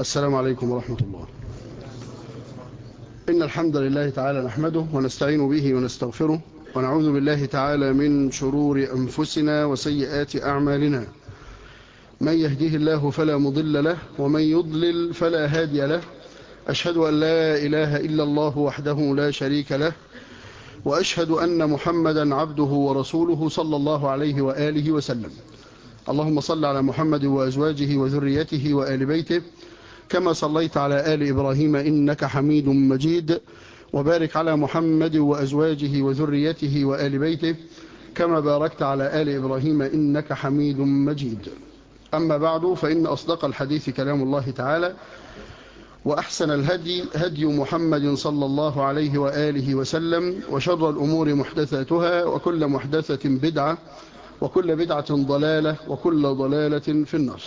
السلام عليكم ورحمة الله إن الحمد لله تعالى نحمده ونستعين به ونستغفره ونعوذ بالله تعالى من شرور أنفسنا وسيئات أعمالنا من يهديه الله فلا مضل له ومن يضلل فلا هادي له أشهد أن لا إله إلا الله وحده لا شريك له وأشهد أن محمدا عبده ورسوله صلى الله عليه وآله وسلم اللهم صل على محمد وأزواجه وذريته وآل بيته كما صليت على آل إبراهيم إنك حميد مجيد وبارك على محمد وأزواجه وذريته وآل بيته كما باركت على آل إبراهيم إنك حميد مجيد أما بعد فإن أصدق الحديث كلام الله تعالى وأحسن الهدي هدي محمد صلى الله عليه وآله وسلم وشر الأمور محدثاتها وكل محدثة بدعة وكل بدعة ضلالة وكل ضلالة في النار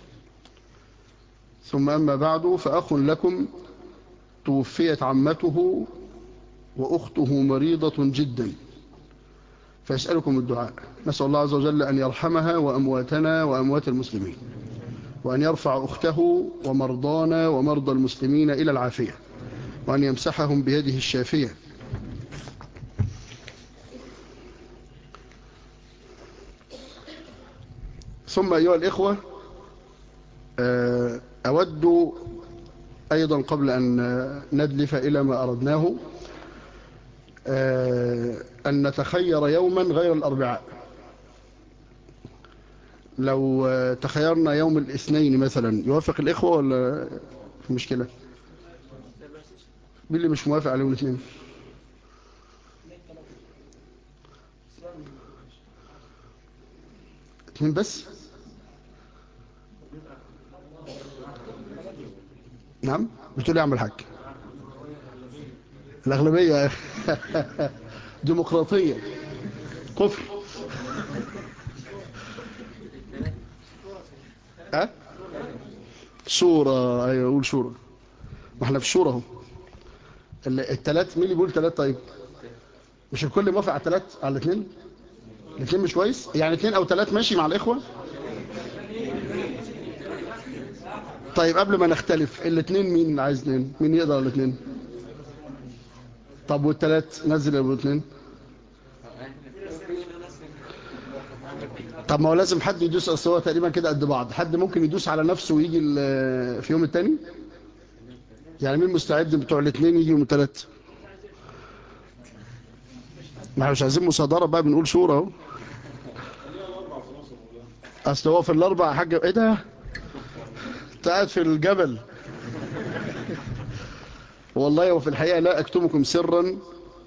ثم أما بعد فأخ لكم توفيت عمته وأخته مريضة جدا فيسألكم الدعاء نسأل الله عز وجل أن يرحمها وأمواتنا وأموات المسلمين وأن يرفع أخته ومرضانا ومرضى المسلمين إلى العافية وأن يمسحهم بيده الشافية ثم أيها الإخوة أود أيضا قبل أن ندلف إلى ما أردناه أن نتخير يوما غير الأربعاء لو تخيرنا يوم الاثنين مثلا يوافق الإخوة ولا في مشكلة مين اللي مش موافق على يوم الاثنين اثنين بس نعم بتقول يعمل حاج الأغلبية ديمقراطية كفر ها شورى ايوه قول شورى ما احنا في الشورى اهو الثلاث مين اللي بيقول ثلاث طيب مش الكل موافق على الثلاث على الاثنين الاثنين مش كويس يعني اثنين او ثلاث ماشي مع الاخوه طيب قبل ما نختلف الاثنين مين عايز اثنين مين يقدر الاثنين طب والثلاث نزل ابو اثنين طب ما هو لازم حد يدوس اصل هو تقريبا كده قد بعض حد ممكن يدوس على نفسه ويجي في يوم الثاني يعني مين مستعد بتوع الاثنين يجي يوم الثلاث ما احنا مش عايزين مصادره بقى بنقول شورى اهو اصل هو في الاربع حاجه ايه ده انت قاعد في الجبل والله وفي الحقيقه لا اكتمكم سرا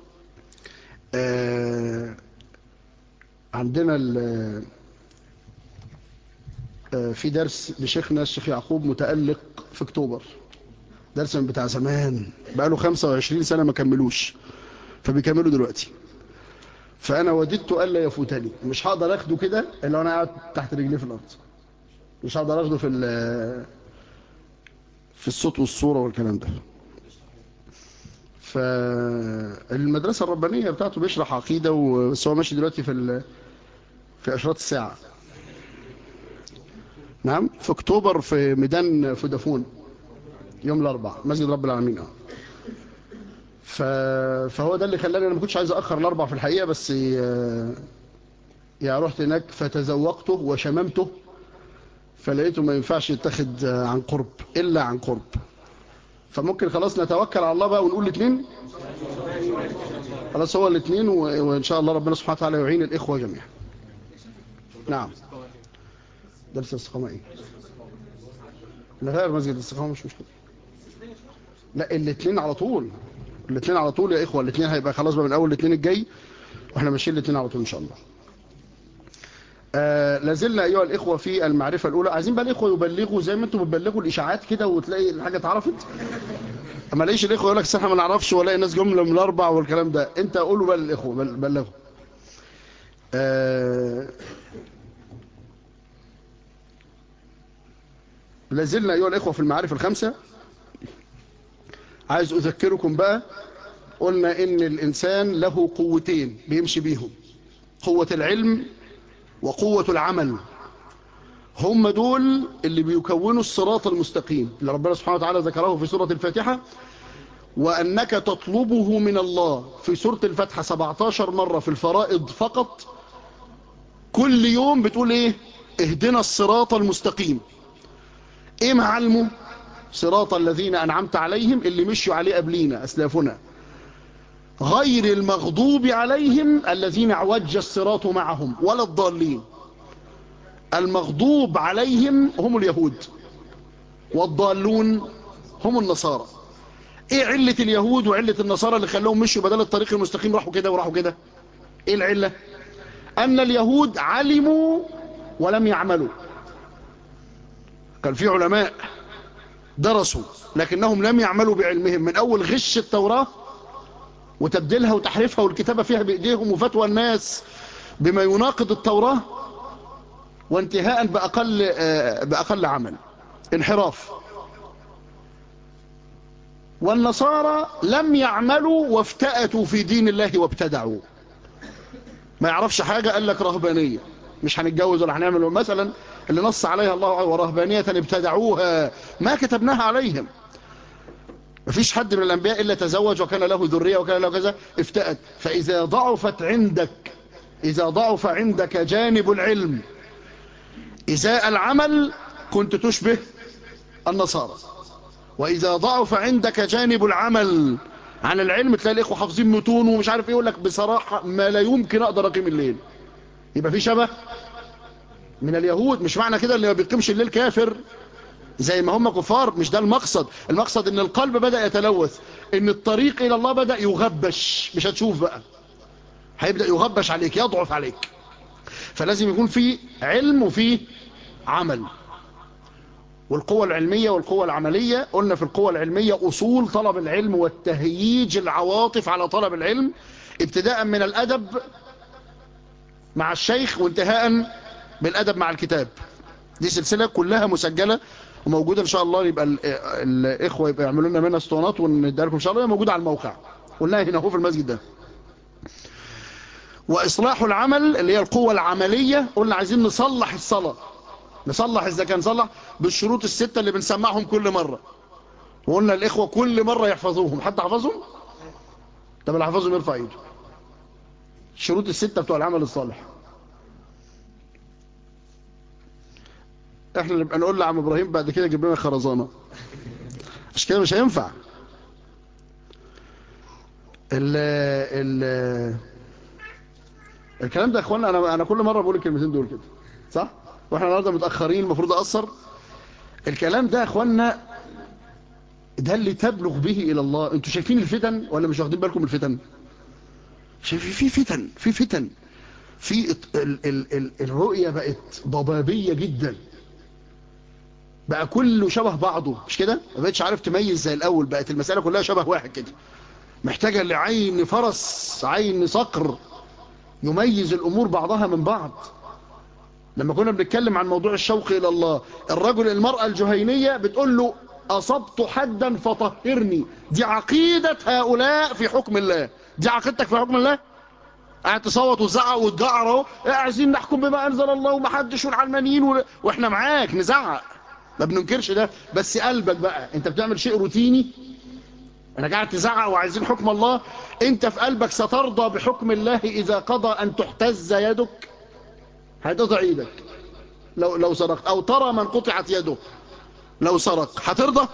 آه عندنا في درس لشيخنا الشيخ يعقوب متألق في اكتوبر درس من بتاع زمان بقاله 25 سنة ما كملوش فبيكملوا دلوقتي فأنا وددت ألا يفوتني مش هقدر أخده كده إلا أنا قاعد تحت رجلي في الأرض مش هقدر أخده في في الصوت والصورة والكلام ده فالمدرسة الربانية بتاعته بيشرح عقيدة بس هو ماشي دلوقتي في في أشراط الساعة نعم في اكتوبر في ميدان فودافون يوم الاربعاء مسجد رب العالمين اه ف... فهو ده اللي خلاني انا ما كنتش عايز اخر الاربع في الحقيقه بس يا رحت هناك فتذوقته وشممته فلقيته ما ينفعش يتاخد عن قرب الا عن قرب فممكن خلاص نتوكل على الله بقى ونقول الاثنين خلاص هو الاثنين و... وان شاء الله ربنا سبحانه وتعالى يعين الاخوه جميعا نعم درس الاستقامة ايه نغير مسجد الاستقامة مش مشكلة لا الاثنين على طول الاثنين على طول يا اخوة الاثنين هيبقى خلاص بقى من اول الاثنين الجاي واحنا ماشيين الاثنين على طول ان شاء الله آه لازلنا ايها الاخوة في المعرفة الاولى عايزين بقى الاخوة يبلغوا زي ما انتم بتبلغوا الاشاعات كده وتلاقي الحاجة اتعرفت اما ليش الاخوة يقول لك احنا ما نعرفش ولا الناس جملة من الاربع والكلام ده انت قولوا بقى للاخوة بلغوا آه لازلنا أيها الإخوة في المعارف الخمسة عايز أذكركم بقى قلنا إن الإنسان له قوتين بيمشي بيهم قوة العلم وقوة العمل هم دول اللي بيكونوا الصراط المستقيم اللي ربنا سبحانه وتعالى ذكره في سورة الفاتحة وأنك تطلبه من الله في سورة الفاتحة 17 مرة في الفرائض فقط كل يوم بتقول ايه اهدنا الصراط المستقيم ايه معلمه صراط الذين أنعمت عليهم اللي مشوا عليه قبلينا أسلافنا غير المغضوب عليهم الذين عوج الصراط معهم ولا الضالين المغضوب عليهم هم اليهود والضالون هم النصارى ايه علة اليهود وعلة النصارى اللي خلوهم مشوا بدل الطريق المستقيم راحوا كده وراحوا كده ايه العلة ان اليهود علموا ولم يعملوا كان في علماء درسوا لكنهم لم يعملوا بعلمهم من اول غش التوراة وتبديلها وتحريفها والكتابة فيها بايديهم وفتوى الناس بما يناقض التوراة وانتهاء بأقل, بأقل عمل انحراف والنصارى لم يعملوا وافتأتوا في دين الله وابتدعوا ما يعرفش حاجة قال لك رهبانية مش هنتجوز ولا هنعمل مثلا اللي نص عليها الله ورهبانية ابتدعوها ما كتبناها عليهم مفيش حد من الأنبياء إلا تزوج وكان له ذرية وكان له كذا افتأت فإذا ضعفت عندك إذا ضعف عندك جانب العلم إزاء العمل كنت تشبه النصارى وإذا ضعف عندك جانب العمل عن العلم تلاقي الإخوة حافظين متون ومش عارف إيه يقول لك بصراحة ما لا يمكن أقدر أقيم الليل يبقى في شبه من اليهود مش معنى كده اللي ما بيقيمش الليل كافر زي ما هم كفار مش ده المقصد المقصد ان القلب بدأ يتلوث ان الطريق الى الله بدأ يغبش مش هتشوف بقى هيبدأ يغبش عليك يضعف عليك فلازم يكون في علم وفي عمل والقوة العلمية والقوة العملية قلنا في القوة العلمية أصول طلب العلم والتهييج العواطف على طلب العلم ابتداء من الأدب مع الشيخ وانتهاء بالأدب مع الكتاب دي سلسلة كلها مسجلة وموجودة إن شاء الله يبقى الإخوة يبقى يعملوا لنا منها اسطوانات ونديها لكم إن شاء الله موجودة على الموقع قلناها هنا هو في المسجد ده وإصلاح العمل اللي هي القوة العملية قلنا عايزين نصلح الصلاة نصلح إذا كان صلح بالشروط الستة اللي بنسمعهم كل مرة وقلنا الإخوة كل مرة يحفظوهم حتى حفظهم طب اللي حفظهم يرفع ايده الشروط الستة بتوع العمل الصالح احنا نبقى نقول لعم ابراهيم بعد كده جيب لنا خرزانه مش كده مش هينفع ال ال الكلام ده يا اخوانا انا انا كل مره بقول الكلمتين دول كده صح واحنا النهارده متاخرين المفروض اقصر الكلام ده يا اخوانا ده اللي تبلغ به الى الله انتوا شايفين الفتن ولا مش واخدين بالكم من الفتن شايفين في فتن في فتن في ال ال ال الرؤيه بقت ضبابيه جدا بقى كله شبه بعضه مش كده ما بقتش عارف تميز زي الاول بقت المساله كلها شبه واحد كده محتاجه لعين فرس عين صقر يميز الامور بعضها من بعض لما كنا بنتكلم عن موضوع الشوق الى الله الرجل المراه الجهينيه بتقول له اصبت حدا فطهرني دي عقيده هؤلاء في حكم الله دي عقيدتك في حكم الله قاعد تصوت وتزعق وتجعر اهو عايزين نحكم بما انزل الله ومحدش والعلمانيين و... واحنا معاك نزعق ما بننكرش ده بس قلبك بقى انت بتعمل شيء روتيني انا قاعد تزعق وعايزين حكم الله انت في قلبك سترضى بحكم الله اذا قضى ان تحتز يدك هتقطع ايدك لو لو سرقت او ترى من قطعت يده لو سرق هترضى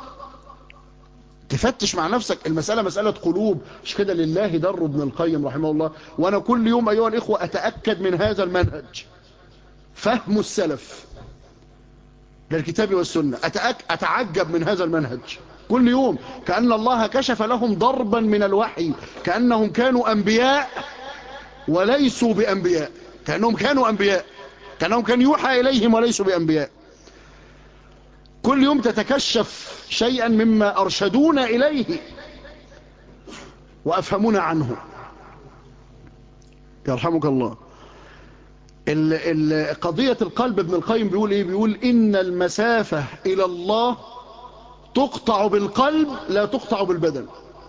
تفتش مع نفسك المسألة مسألة قلوب مش كده لله در ابن القيم رحمه الله وانا كل يوم ايها الاخوة اتأكد من هذا المنهج فهم السلف للكتاب والسنة أتأك... أتعجب من هذا المنهج كل يوم كأن الله كشف لهم ضربا من الوحي كأنهم كانوا أنبياء وليسوا بأنبياء كأنهم كانوا أنبياء كأنهم كان يوحى إليهم وليسوا بأنبياء كل يوم تتكشف شيئا مما أرشدونا إليه وأفهمونا عنه يرحمك الله ال ال قضية القلب ابن القيم بيقول ايه بيقول ان المسافة الى الله تقطع بالقلب لا تقطع بالبدن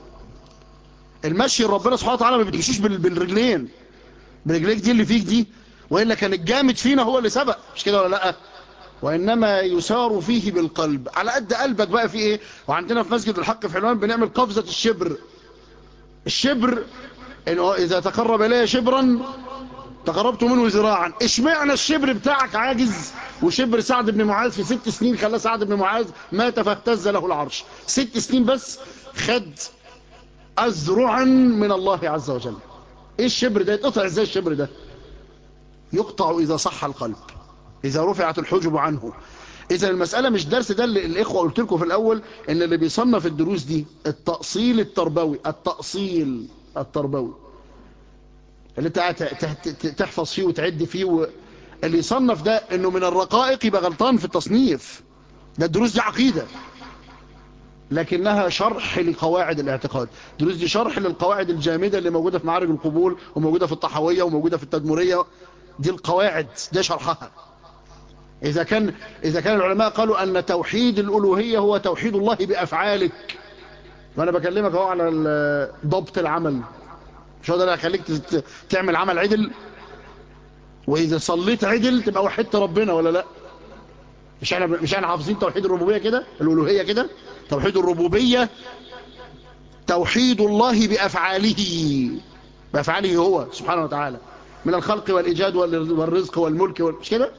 المشي ربنا سبحانه وتعالى ما بتمشيش بالرجلين برجليك دي اللي فيك دي وإلا كان الجامد فينا هو اللي سبق مش كده ولا لا وإنما يسار فيه بالقلب على قد قلبك بقى في إيه وعندنا في مسجد الحق في حلوان بنعمل قفزة الشبر الشبر إنه إذا تقرب إليه شبرا تقربت منه ذراعا اشمعنى الشبر بتاعك عاجز وشبر سعد بن معاذ في ست سنين خلى سعد بن معاذ مات فاهتز له العرش ست سنين بس خد أزرعا من الله عز وجل ايه الشبر ده يتقطع ازاي الشبر ده يقطع اذا صح القلب اذا رفعت الحجب عنه اذا المسألة مش درس ده اللي الاخوة قلت لكم في الاول ان اللي بيصنف الدروس دي التأصيل التربوي التأصيل التربوي اللي انت تحفظ فيه وتعد فيه و... اللي يصنف ده انه من الرقائق يبقى غلطان في التصنيف ده الدروس دي عقيدة لكنها شرح لقواعد الاعتقاد دروس دي شرح للقواعد الجامدة اللي موجودة في معارج القبول وموجودة في الطحوية وموجودة في التدمرية دي القواعد ده شرحها إذا كان, إذا كان العلماء قالوا أن توحيد الألوهية هو توحيد الله بأفعالك وأنا بكلمك اهو على ضبط العمل مش هو ده اللي هيخليك تعمل عمل عدل وإذا صليت عدل تبقى وحدت ربنا ولا لا مش احنا مش احنا حافظين توحيد الربوبيه كده الالوهيه كده توحيد الربوبيه توحيد الله بافعاله بافعاله هو سبحانه وتعالى من الخلق والايجاد والرزق والملك مش كده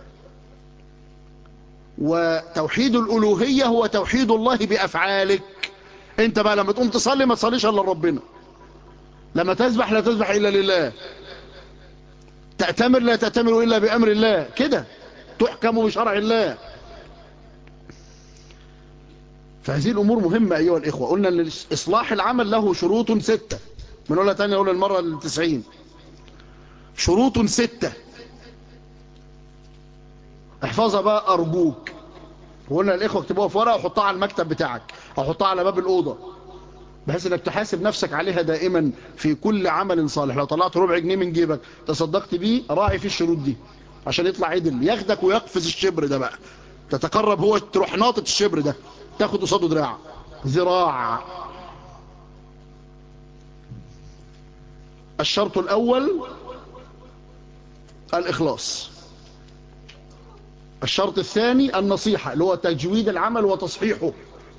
وتوحيد الالوهيه هو توحيد الله بافعالك انت بقى لما تقوم تصلي ما تصليش الا لربنا لما تسبح لا تسبح الا لله تأتمر لا تأتمر إلا بأمر الله كده تحكم بشرع الله فهذه الأمور مهمة أيها الإخوة قلنا أن إصلاح العمل له شروط ستة من أولى تانية أولى المرة التسعين شروط ستة احفظها بقى أرجوك وقلنا الإخوة اكتبوها في ورقة وحطها على المكتب بتاعك أو حطها على باب الأوضة بحيث انك تحاسب نفسك عليها دائما في كل عمل صالح لو طلعت ربع جنيه من جيبك تصدقت بيه راعي فيه الشروط دي عشان يطلع عدل ياخدك ويقفز الشبر ده بقى تتقرب هو تروح ناطط الشبر ده تاخد قصاده دراع ذراع الشرط الاول الاخلاص الشرط الثاني النصيحة اللي هو تجويد العمل وتصحيحه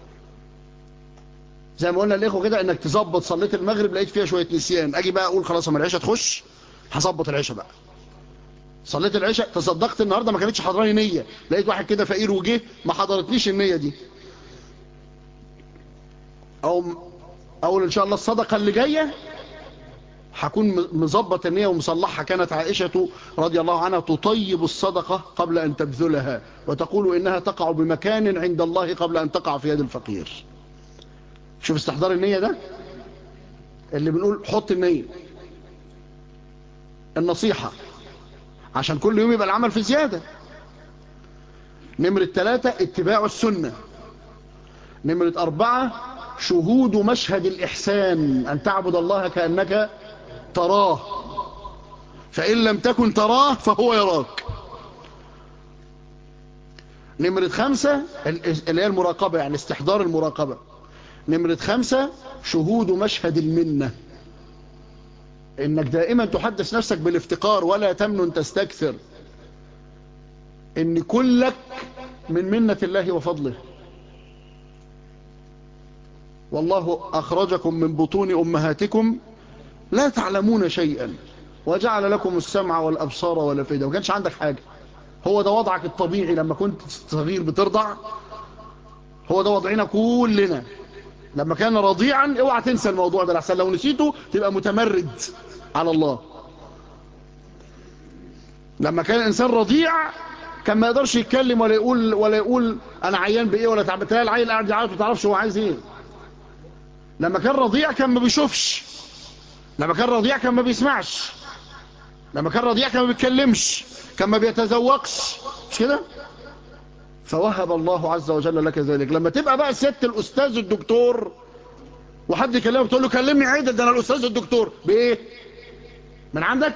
زي ما قلنا الاخوه كده انك تظبط صليت المغرب لقيت فيها شويه نسيان اجي بقى اقول خلاص اما العشاء تخش هظبط العشاء بقى صليت العشاء تصدقت النهارده ما كانتش حضراني نيه لقيت واحد كده فقير وجه ما حضرتنيش النيه دي او اول ان شاء الله الصدقه اللي جايه هكون مظبط النيه ومصلحها كانت عائشه رضي الله عنها تطيب الصدقه قبل ان تبذلها وتقول انها تقع بمكان عند الله قبل ان تقع في يد الفقير شوف استحضار النية ده اللي بنقول حط النية النصيحة عشان كل يوم يبقى العمل في زيادة نمرة ثلاثة اتباع السنة نمرة أربعة شهود مشهد الإحسان أن تعبد الله كأنك تراه فإن لم تكن تراه فهو يراك نمرة خمسة اللي هي المراقبة يعني استحضار المراقبة نمرة خمسة شهود مشهد المنة انك دائما تحدث نفسك بالافتقار ولا تمنن تستكثر ان كلك من منة الله وفضله والله اخرجكم من بطون امهاتكم لا تعلمون شيئا وجعل لكم السمع والابصار والافئده ما كانش عندك حاجة هو ده وضعك الطبيعي لما كنت صغير بترضع هو ده وضعنا كلنا لما كان رضيعا اوعى تنسى الموضوع ده لحسن لو نسيته تبقى متمرد على الله لما كان الانسان رضيع كان ما يقدرش يتكلم ولا يقول ولا يقول انا عيان بايه ولا تعب تلاقي العيل قاعد يعرف ما تعرفش هو عايز ايه لما كان رضيع كان ما بيشوفش لما كان رضيع كان ما بيسمعش لما كان رضيع كان ما بيتكلمش كان ما بيتذوقش مش كده فوهب الله عز وجل لك ذلك لما تبقى بقى ست الأستاذ الدكتور وحد يكلمك تقول له كلمني عدل ده أنا الأستاذ الدكتور بإيه من عندك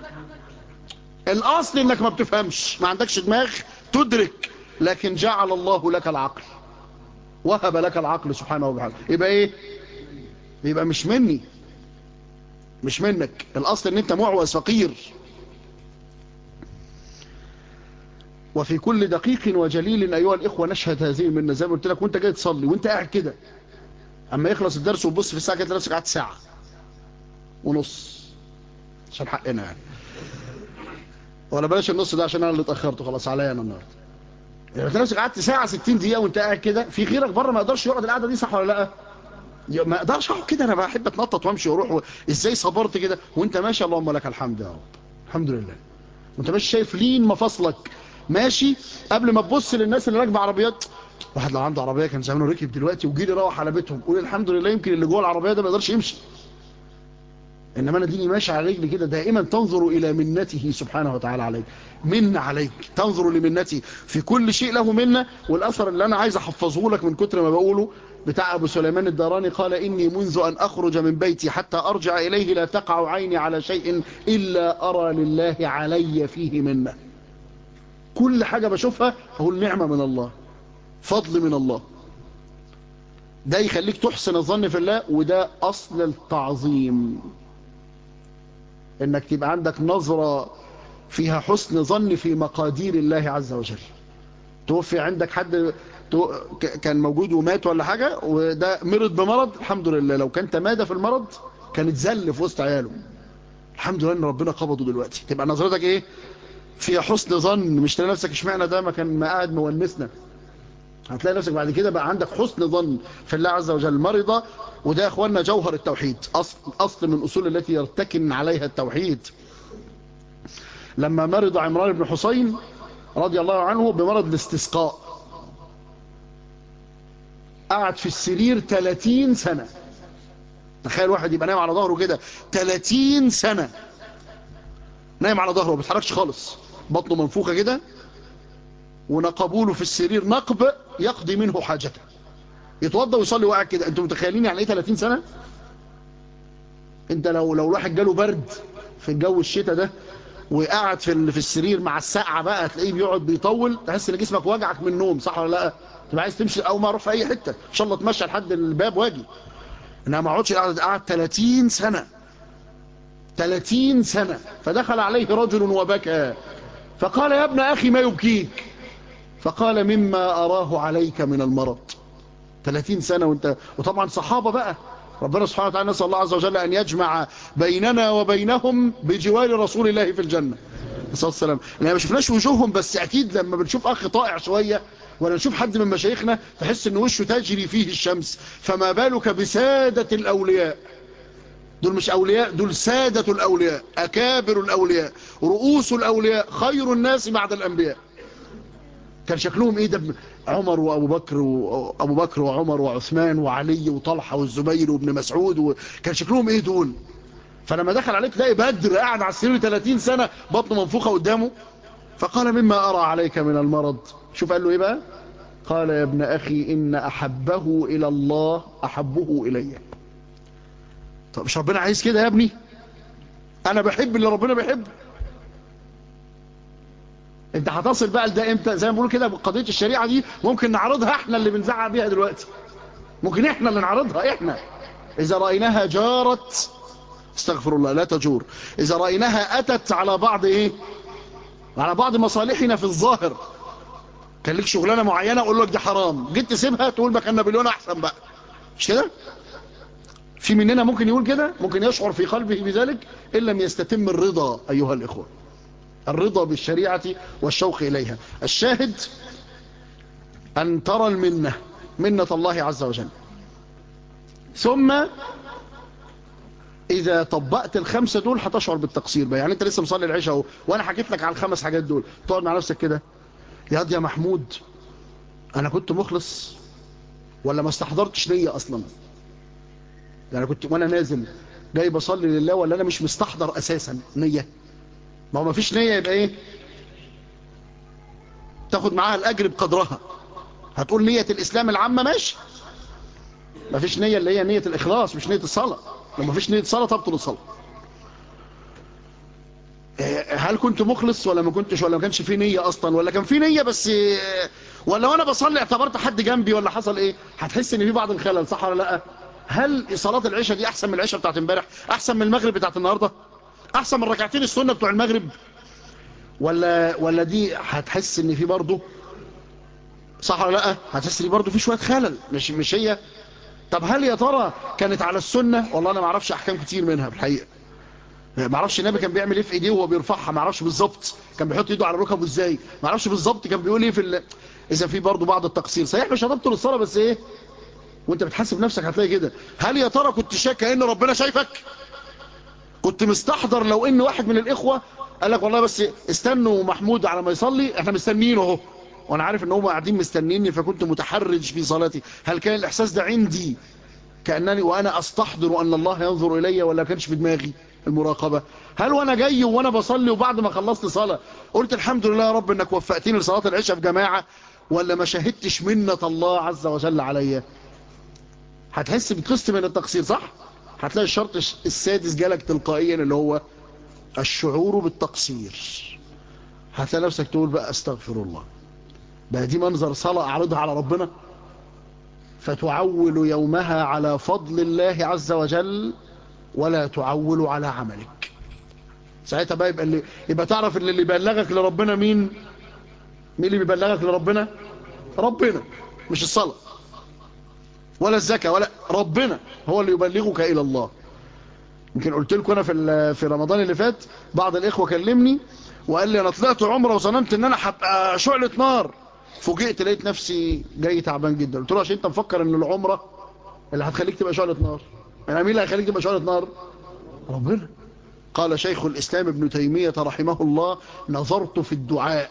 الأصل إنك ما بتفهمش ما عندكش دماغ تدرك لكن جعل الله لك العقل وهب لك العقل سبحانه وتعالى يبقى إيه يبقى مش مني مش منك الأصل إن أنت معوز فقير وفي كل دقيق وجليل أيها الإخوة نشهد هذه المنة زي ما قلت لك وانت جاي تصلي وانت قاعد كده أما يخلص الدرس وتبص في الساعة كده نفسك قعدت ساعة ونص عشان حقنا يعني ولا بلاش النص ده عشان انا اللي اتاخرت خلاص عليا انا النهارده يعني انت نفسك قعدت ساعه 60 دقيقه وانت قاعد كده في غيرك بره ما يقدرش يقعد القعده دي صح ولا لا ما اقدرش اقعد كده انا بحب اتنطط وامشي واروح و... ازاي صبرت كده وانت ماشي اللهم لك الحمد يا رب الحمد لله وانت ماشي شايف لين مفاصلك ماشي قبل ما تبص للناس اللي راكبه عربيات واحد لو عنده عربيه كان زمانه ركب دلوقتي وجي يروح على بيتهم قول الحمد لله يمكن اللي جوه العربيه ده ما يقدرش يمشي إنما أنا ديني ماشي على رجلي كده دائما تنظر إلى منته سبحانه وتعالى عليك من عليك تنظر لمنته في كل شيء له منة والأثر اللي أنا عايز أحفظه لك من كتر ما بقوله بتاع أبو سليمان الداراني قال إني منذ أن أخرج من بيتي حتى أرجع إليه لا تقع عيني على شيء إلا أرى لله علي فيه منة كل حاجة بشوفها هو النعمة من الله فضل من الله ده يخليك تحسن الظن في الله وده أصل التعظيم انك تبقى عندك نظرة فيها حسن ظن في مقادير الله عز وجل توفي عندك حد كان موجود ومات ولا حاجة وده مرض بمرض الحمد لله لو كان تمادى في المرض كان اتذل في وسط عياله الحمد لله ان ربنا قبضه دلوقتي تبقى نظرتك ايه فيها حسن ظن مش تلاقي نفسك اشمعنى ده ما كان ما قاعد مونسنا هتلاقي نفسك بعد كده بقى عندك حسن ظن في الله عز وجل مرضى وده يا اخواننا جوهر التوحيد أصل, أصل من أصول التي يرتكن عليها التوحيد لما مرض عمران بن حسين رضي الله عنه بمرض الاستسقاء قعد في السرير 30 سنة تخيل واحد يبقى نايم على ظهره كده 30 سنة نايم على ظهره ما بيتحركش خالص بطنه منفوخة كده ونقبوله في السرير نقب يقضي منه حاجته يتوضى ويصلي وقاعد كده انتوا متخيلين يعني ايه 30 سنة انت لو لو الواحد جاله برد في الجو الشتاء ده وقعد في في السرير مع السقعه بقى تلاقيه بيقعد بيطول تحس ان جسمك وجعك من النوم صح ولا لا تبقى عايز تمشي او ما اروح في اي حته ان شاء الله اتمشى لحد الباب واجي انما ما اقعدش قاعد قعد 30 سنه 30 سنه فدخل عليه رجل وبكى فقال يا ابن اخي ما يبكيك فقال مما اراه عليك من المرض 30 سنه وانت وطبعا صحابه بقى ربنا سبحانه وتعالى نسأل الله عز وجل أن يجمع بيننا وبينهم بجوار رسول الله في الجنة صلى الله عليه وسلم لأن ما شفناش وجوههم بس أكيد لما بنشوف أخ طائع شوية ولا نشوف حد من مشايخنا تحس أن وشه تجري فيه الشمس فما بالك بسادة الأولياء دول مش أولياء دول سادة الأولياء أكابر الأولياء رؤوس الأولياء خير الناس بعد الأنبياء كان شكلهم ايه ده عمر وابو بكر وابو بكر وعمر وعثمان وعلي وطلحه والزبير وابن مسعود وكان شكلهم ايه دول فلما دخل عليه تلاقي بدر قاعد على السرير 30 سنه بطنه منفوخه قدامه فقال مما ارى عليك من المرض شوف قال له ايه بقى قال يا ابن اخي ان احبه الى الله احبه الي طب مش ربنا عايز كده يا ابني انا بحب اللي ربنا بيحبه انت هتصل بقى لده امتى زي ما بيقولوا كده قضيه الشريعه دي ممكن نعرضها احنا اللي بنزعق بيها دلوقتي ممكن احنا اللي نعرضها احنا اذا رايناها جارت استغفر الله لا تجور اذا رايناها اتت على بعض ايه على بعض مصالحنا في الظاهر كان لك شغلانه معينه اقول لك دي حرام جيت تسيبها تقول ما كان نابليون احسن بقى مش كده في مننا ممكن يقول كده ممكن يشعر في قلبه بذلك ان لم يستتم الرضا ايها الاخوه الرضا بالشريعة والشوق إليها الشاهد أن ترى المنة منة الله عز وجل ثم إذا طبقت الخمسة دول هتشعر بالتقصير بقى يعني أنت لسه مصلي العشاء اهو وأنا حكيت لك على الخمس حاجات دول تقعد مع نفسك كده يا يا محمود أنا كنت مخلص ولا ما استحضرتش نية أصلا يعني كنت وأنا نازل جاي بصلي لله ولا أنا مش مستحضر أساسا نية ما هو ما فيش نية يبقى ايه تاخد معاها الاجر بقدرها هتقول نية الاسلام العامة ماشي ما فيش نية اللي هي نية الاخلاص مش نية الصلاة لو ما فيش نية الصلاة تبطل الصلاة هل كنت مخلص ولا ما كنتش ولا ما كانش في نية اصلا ولا كان في نية بس ولا وانا بصلي اعتبرت حد جنبي ولا حصل ايه هتحس ان في بعض الخلل صح ولا لا هل صلاة العشاء دي احسن من العشاء بتاعت امبارح احسن من المغرب بتاعت النهارده احسن من ركعتين السنة بتوع المغرب ولا ولا دي هتحس ان في برضه صح ولا لا هتحس ان برضه في شويه خلل مش مش هي طب هل يا ترى كانت على السنه والله انا ما اعرفش احكام كتير منها في الحقيقه ما اعرفش النبي كان بيعمل ايه في ايديه وهو بيرفعها ما اعرفش بالظبط كان بيحط ايده على ركبه ازاي ما اعرفش بالظبط كان بيقول ايه في ال... اذا في برضه بعض التقصير صحيح مش هتبطل الصلاه بس ايه وانت بتحاسب نفسك هتلاقي كده هل يا ترى كنت شاك كأن ربنا شايفك كنت مستحضر لو ان واحد من الاخوه قال لك والله بس استنوا محمود على ما يصلي احنا مستنيينه اهو وانا عارف ان هم قاعدين مستنيني فكنت متحرج في صلاتي هل كان الاحساس ده عندي كانني وانا استحضر ان الله ينظر الي ولا كانش في دماغي المراقبه هل وانا جاي وانا بصلي وبعد ما خلصت صلاه قلت الحمد لله يا رب انك وفقتني لصلاه العشاء في جماعه ولا ما شهدتش منه الله عز وجل عليا هتحس بقسط من التقصير صح هتلاقي الشرط السادس جالك تلقائيا اللي هو الشعور بالتقصير هتلاقي نفسك تقول بقى استغفر الله بقى دي منظر صلاة اعرضها على ربنا فتعول يومها على فضل الله عز وجل ولا تعول على عملك ساعتها بقى يبقى اللي يبقى تعرف ان اللي بيبلغك لربنا مين مين اللي بيبلغك لربنا ربنا مش الصلاه ولا الزكاة ولا ربنا هو اللي يبلغك إلى الله يمكن قلت لكم أنا في في رمضان اللي فات بعض الإخوة كلمني وقال لي أنا طلعت عمرة وظننت إن أنا هبقى شعلة نار فوجئت لقيت نفسي جاي تعبان جدا قلت له عشان أنت مفكر إن العمرة اللي هتخليك تبقى شعلة نار يعني مين اللي هيخليك تبقى شعلة نار ربنا قال شيخ الإسلام ابن تيمية رحمه الله نظرت في الدعاء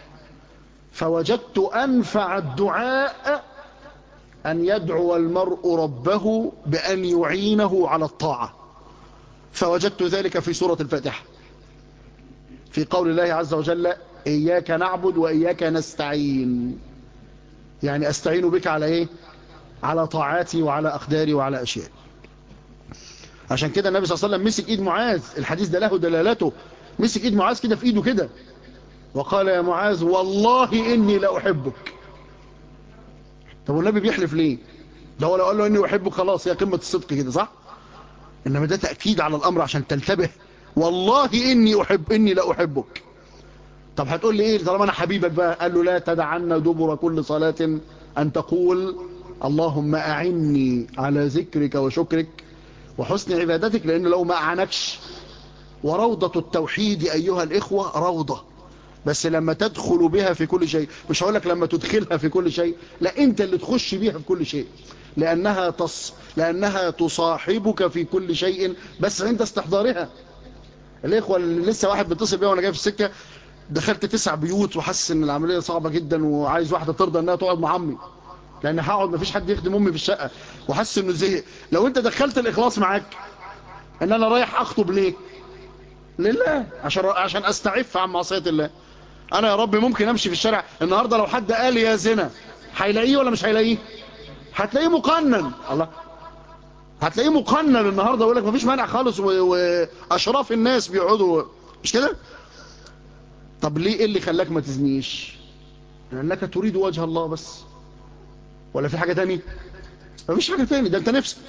فوجدت أنفع الدعاء أن يدعو المرء ربه بأن يعينه على الطاعة فوجدت ذلك في سورة الفاتحة في قول الله عز وجل إياك نعبد وإياك نستعين يعني أستعين بك على إيه على طاعاتي وعلى أقداري وعلى أشياء عشان كده النبي صلى الله عليه وسلم مسك إيد معاذ الحديث ده له دلالته مسك إيد معاذ كده في إيده كده وقال يا معاذ والله إني لأحبك طب والنبي بيحلف ليه ده هو لو قال له اني احبك خلاص هي قمه الصدق كده صح انما ده تاكيد على الامر عشان تنتبه والله اني احب اني لا احبك طب هتقول لي ايه طالما انا حبيبك بقى قال له لا تدعنا دبر كل صلاه ان تقول اللهم اعني على ذكرك وشكرك وحسن عبادتك لان لو ما اعنكش وروضه التوحيد ايها الاخوه روضه بس لما تدخل بها في كل شيء مش هقول لك لما تدخلها في كل شيء لا انت اللي تخش بيها في كل شيء لانها تص... لانها تصاحبك في كل شيء بس عند استحضارها الاخوه اللي لسه واحد بيتصل بيا وانا جاي في السكه دخلت تسع بيوت وحاسس ان العمليه صعبه جدا وعايز واحده ترضى انها تقعد مع عمي لان هقعد مفيش حد يخدم امي في الشقه وحاسس انه زهق لو انت دخلت الاخلاص معاك ان انا رايح اخطب ليه لله عشان عشان استعف عن معصيه الله انا يا رب ممكن امشي في الشارع النهارده لو حد قال يا زنا هيلاقيه ولا مش هيلاقيه هتلاقيه مقنن الله هتلاقيه مقنن النهارده يقول لك مفيش مانع خالص واشراف الناس بيقعدوا مش كده طب ليه ايه اللي خلاك ما تزنيش لانك تريد وجه الله بس ولا في حاجه تاني مفيش حاجه تاني ده انت نفسك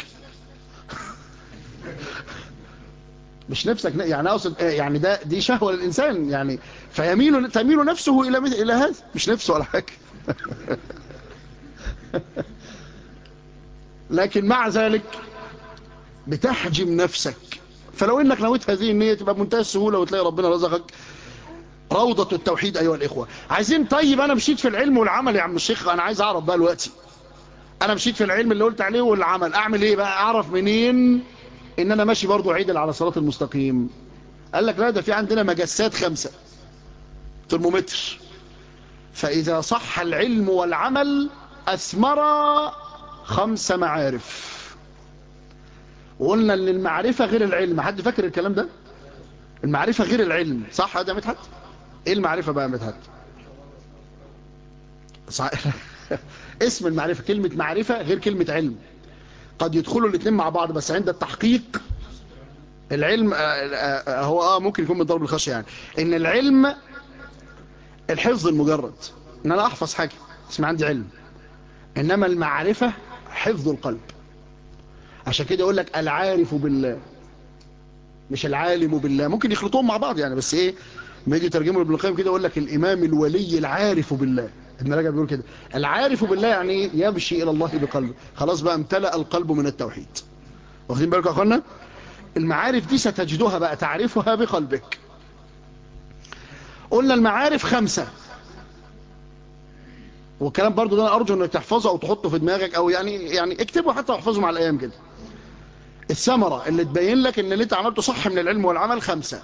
مش نفسك يعني اقصد يعني ده دي شهوه للانسان يعني فيميل تميل نفسه الى مثل الى هذا مش نفسه ولا حاجه لكن مع ذلك بتحجم نفسك فلو انك نويت هذه النيه تبقى بمنتهى السهوله وتلاقي ربنا رزقك روضه التوحيد ايها الاخوه عايزين طيب انا مشيت في العلم والعمل يا عم الشيخ انا عايز اعرف بقى دلوقتي انا مشيت في العلم اللي قلت عليه والعمل اعمل ايه بقى اعرف منين ان انا ماشي برضو عدل على صراط المستقيم قال لك لا ده في عندنا مجسات خمسة ترمومتر فاذا صح العلم والعمل اثمر خمس معارف وقلنا ان المعرفة غير العلم حد فاكر الكلام ده المعرفة غير العلم صح هذا مدحت ايه المعرفة بقى مدحت صح اسم المعرفة كلمة معرفة غير كلمة علم قد يدخلوا الاثنين مع بعض بس عند التحقيق العلم هو اه ممكن يكون من ضرب الخشية يعني ان العلم الحفظ المجرد ان انا احفظ حاجة اسمع عندي علم انما المعرفة حفظ القلب عشان كده يقول لك العارف بالله مش العالم بالله ممكن يخلطوهم مع بعض يعني بس ايه ما يجي يترجمه ابن القيم كده يقول لك الامام الولي العارف بالله ابن رجب بيقول كده العارف بالله يعني ايه يمشي الى الله بقلبه خلاص بقى امتلأ القلب من التوحيد واخدين بالكم يا اخوانا المعارف دي ستجدها بقى تعرفها بقلبك قلنا المعارف خمسة والكلام برضو ده ارجو انك تحفظه او تحطه في دماغك او يعني يعني اكتبه حتى واحفظه مع الايام كده الثمرة اللي تبين لك ان اللي انت عملته صح من العلم والعمل خمسة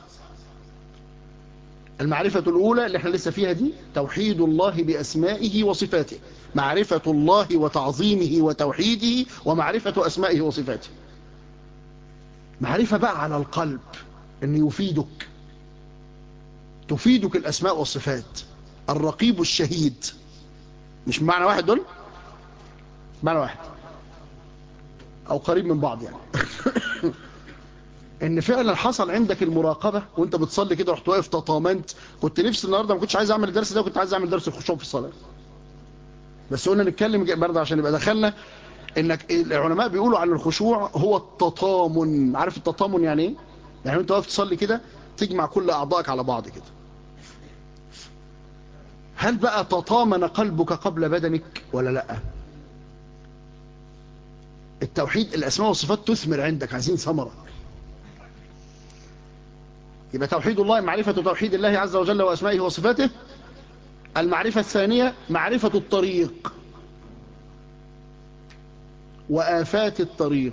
المعرفة الأولى اللي احنا لسه فيها دي توحيد الله بأسمائه وصفاته معرفة الله وتعظيمه وتوحيده ومعرفة أسمائه وصفاته معرفة بقى على القلب ان يفيدك تفيدك الأسماء والصفات الرقيب الشهيد مش بمعنى واحد دول معنى واحد او قريب من بعض يعني ان فعلا حصل عندك المراقبة وانت بتصلي كده رحت واقف تطامنت كنت نفسي النهاردة ما كنتش عايز اعمل الدرس ده كنت عايز اعمل درس الخشوع في الصلاة بس قلنا نتكلم برضه عشان يبقى دخلنا انك العلماء بيقولوا عن الخشوع هو التطامن عارف التطامن يعني ايه يعني انت واقف تصلي كده تجمع كل اعضائك على بعض كده هل بقى تطامن قلبك قبل بدنك ولا لا التوحيد الاسماء والصفات تثمر عندك عايزين ثمره يبقى توحيد الله معرفة توحيد الله عز وجل وأسمائه وصفاته المعرفة الثانية معرفة الطريق وآفات الطريق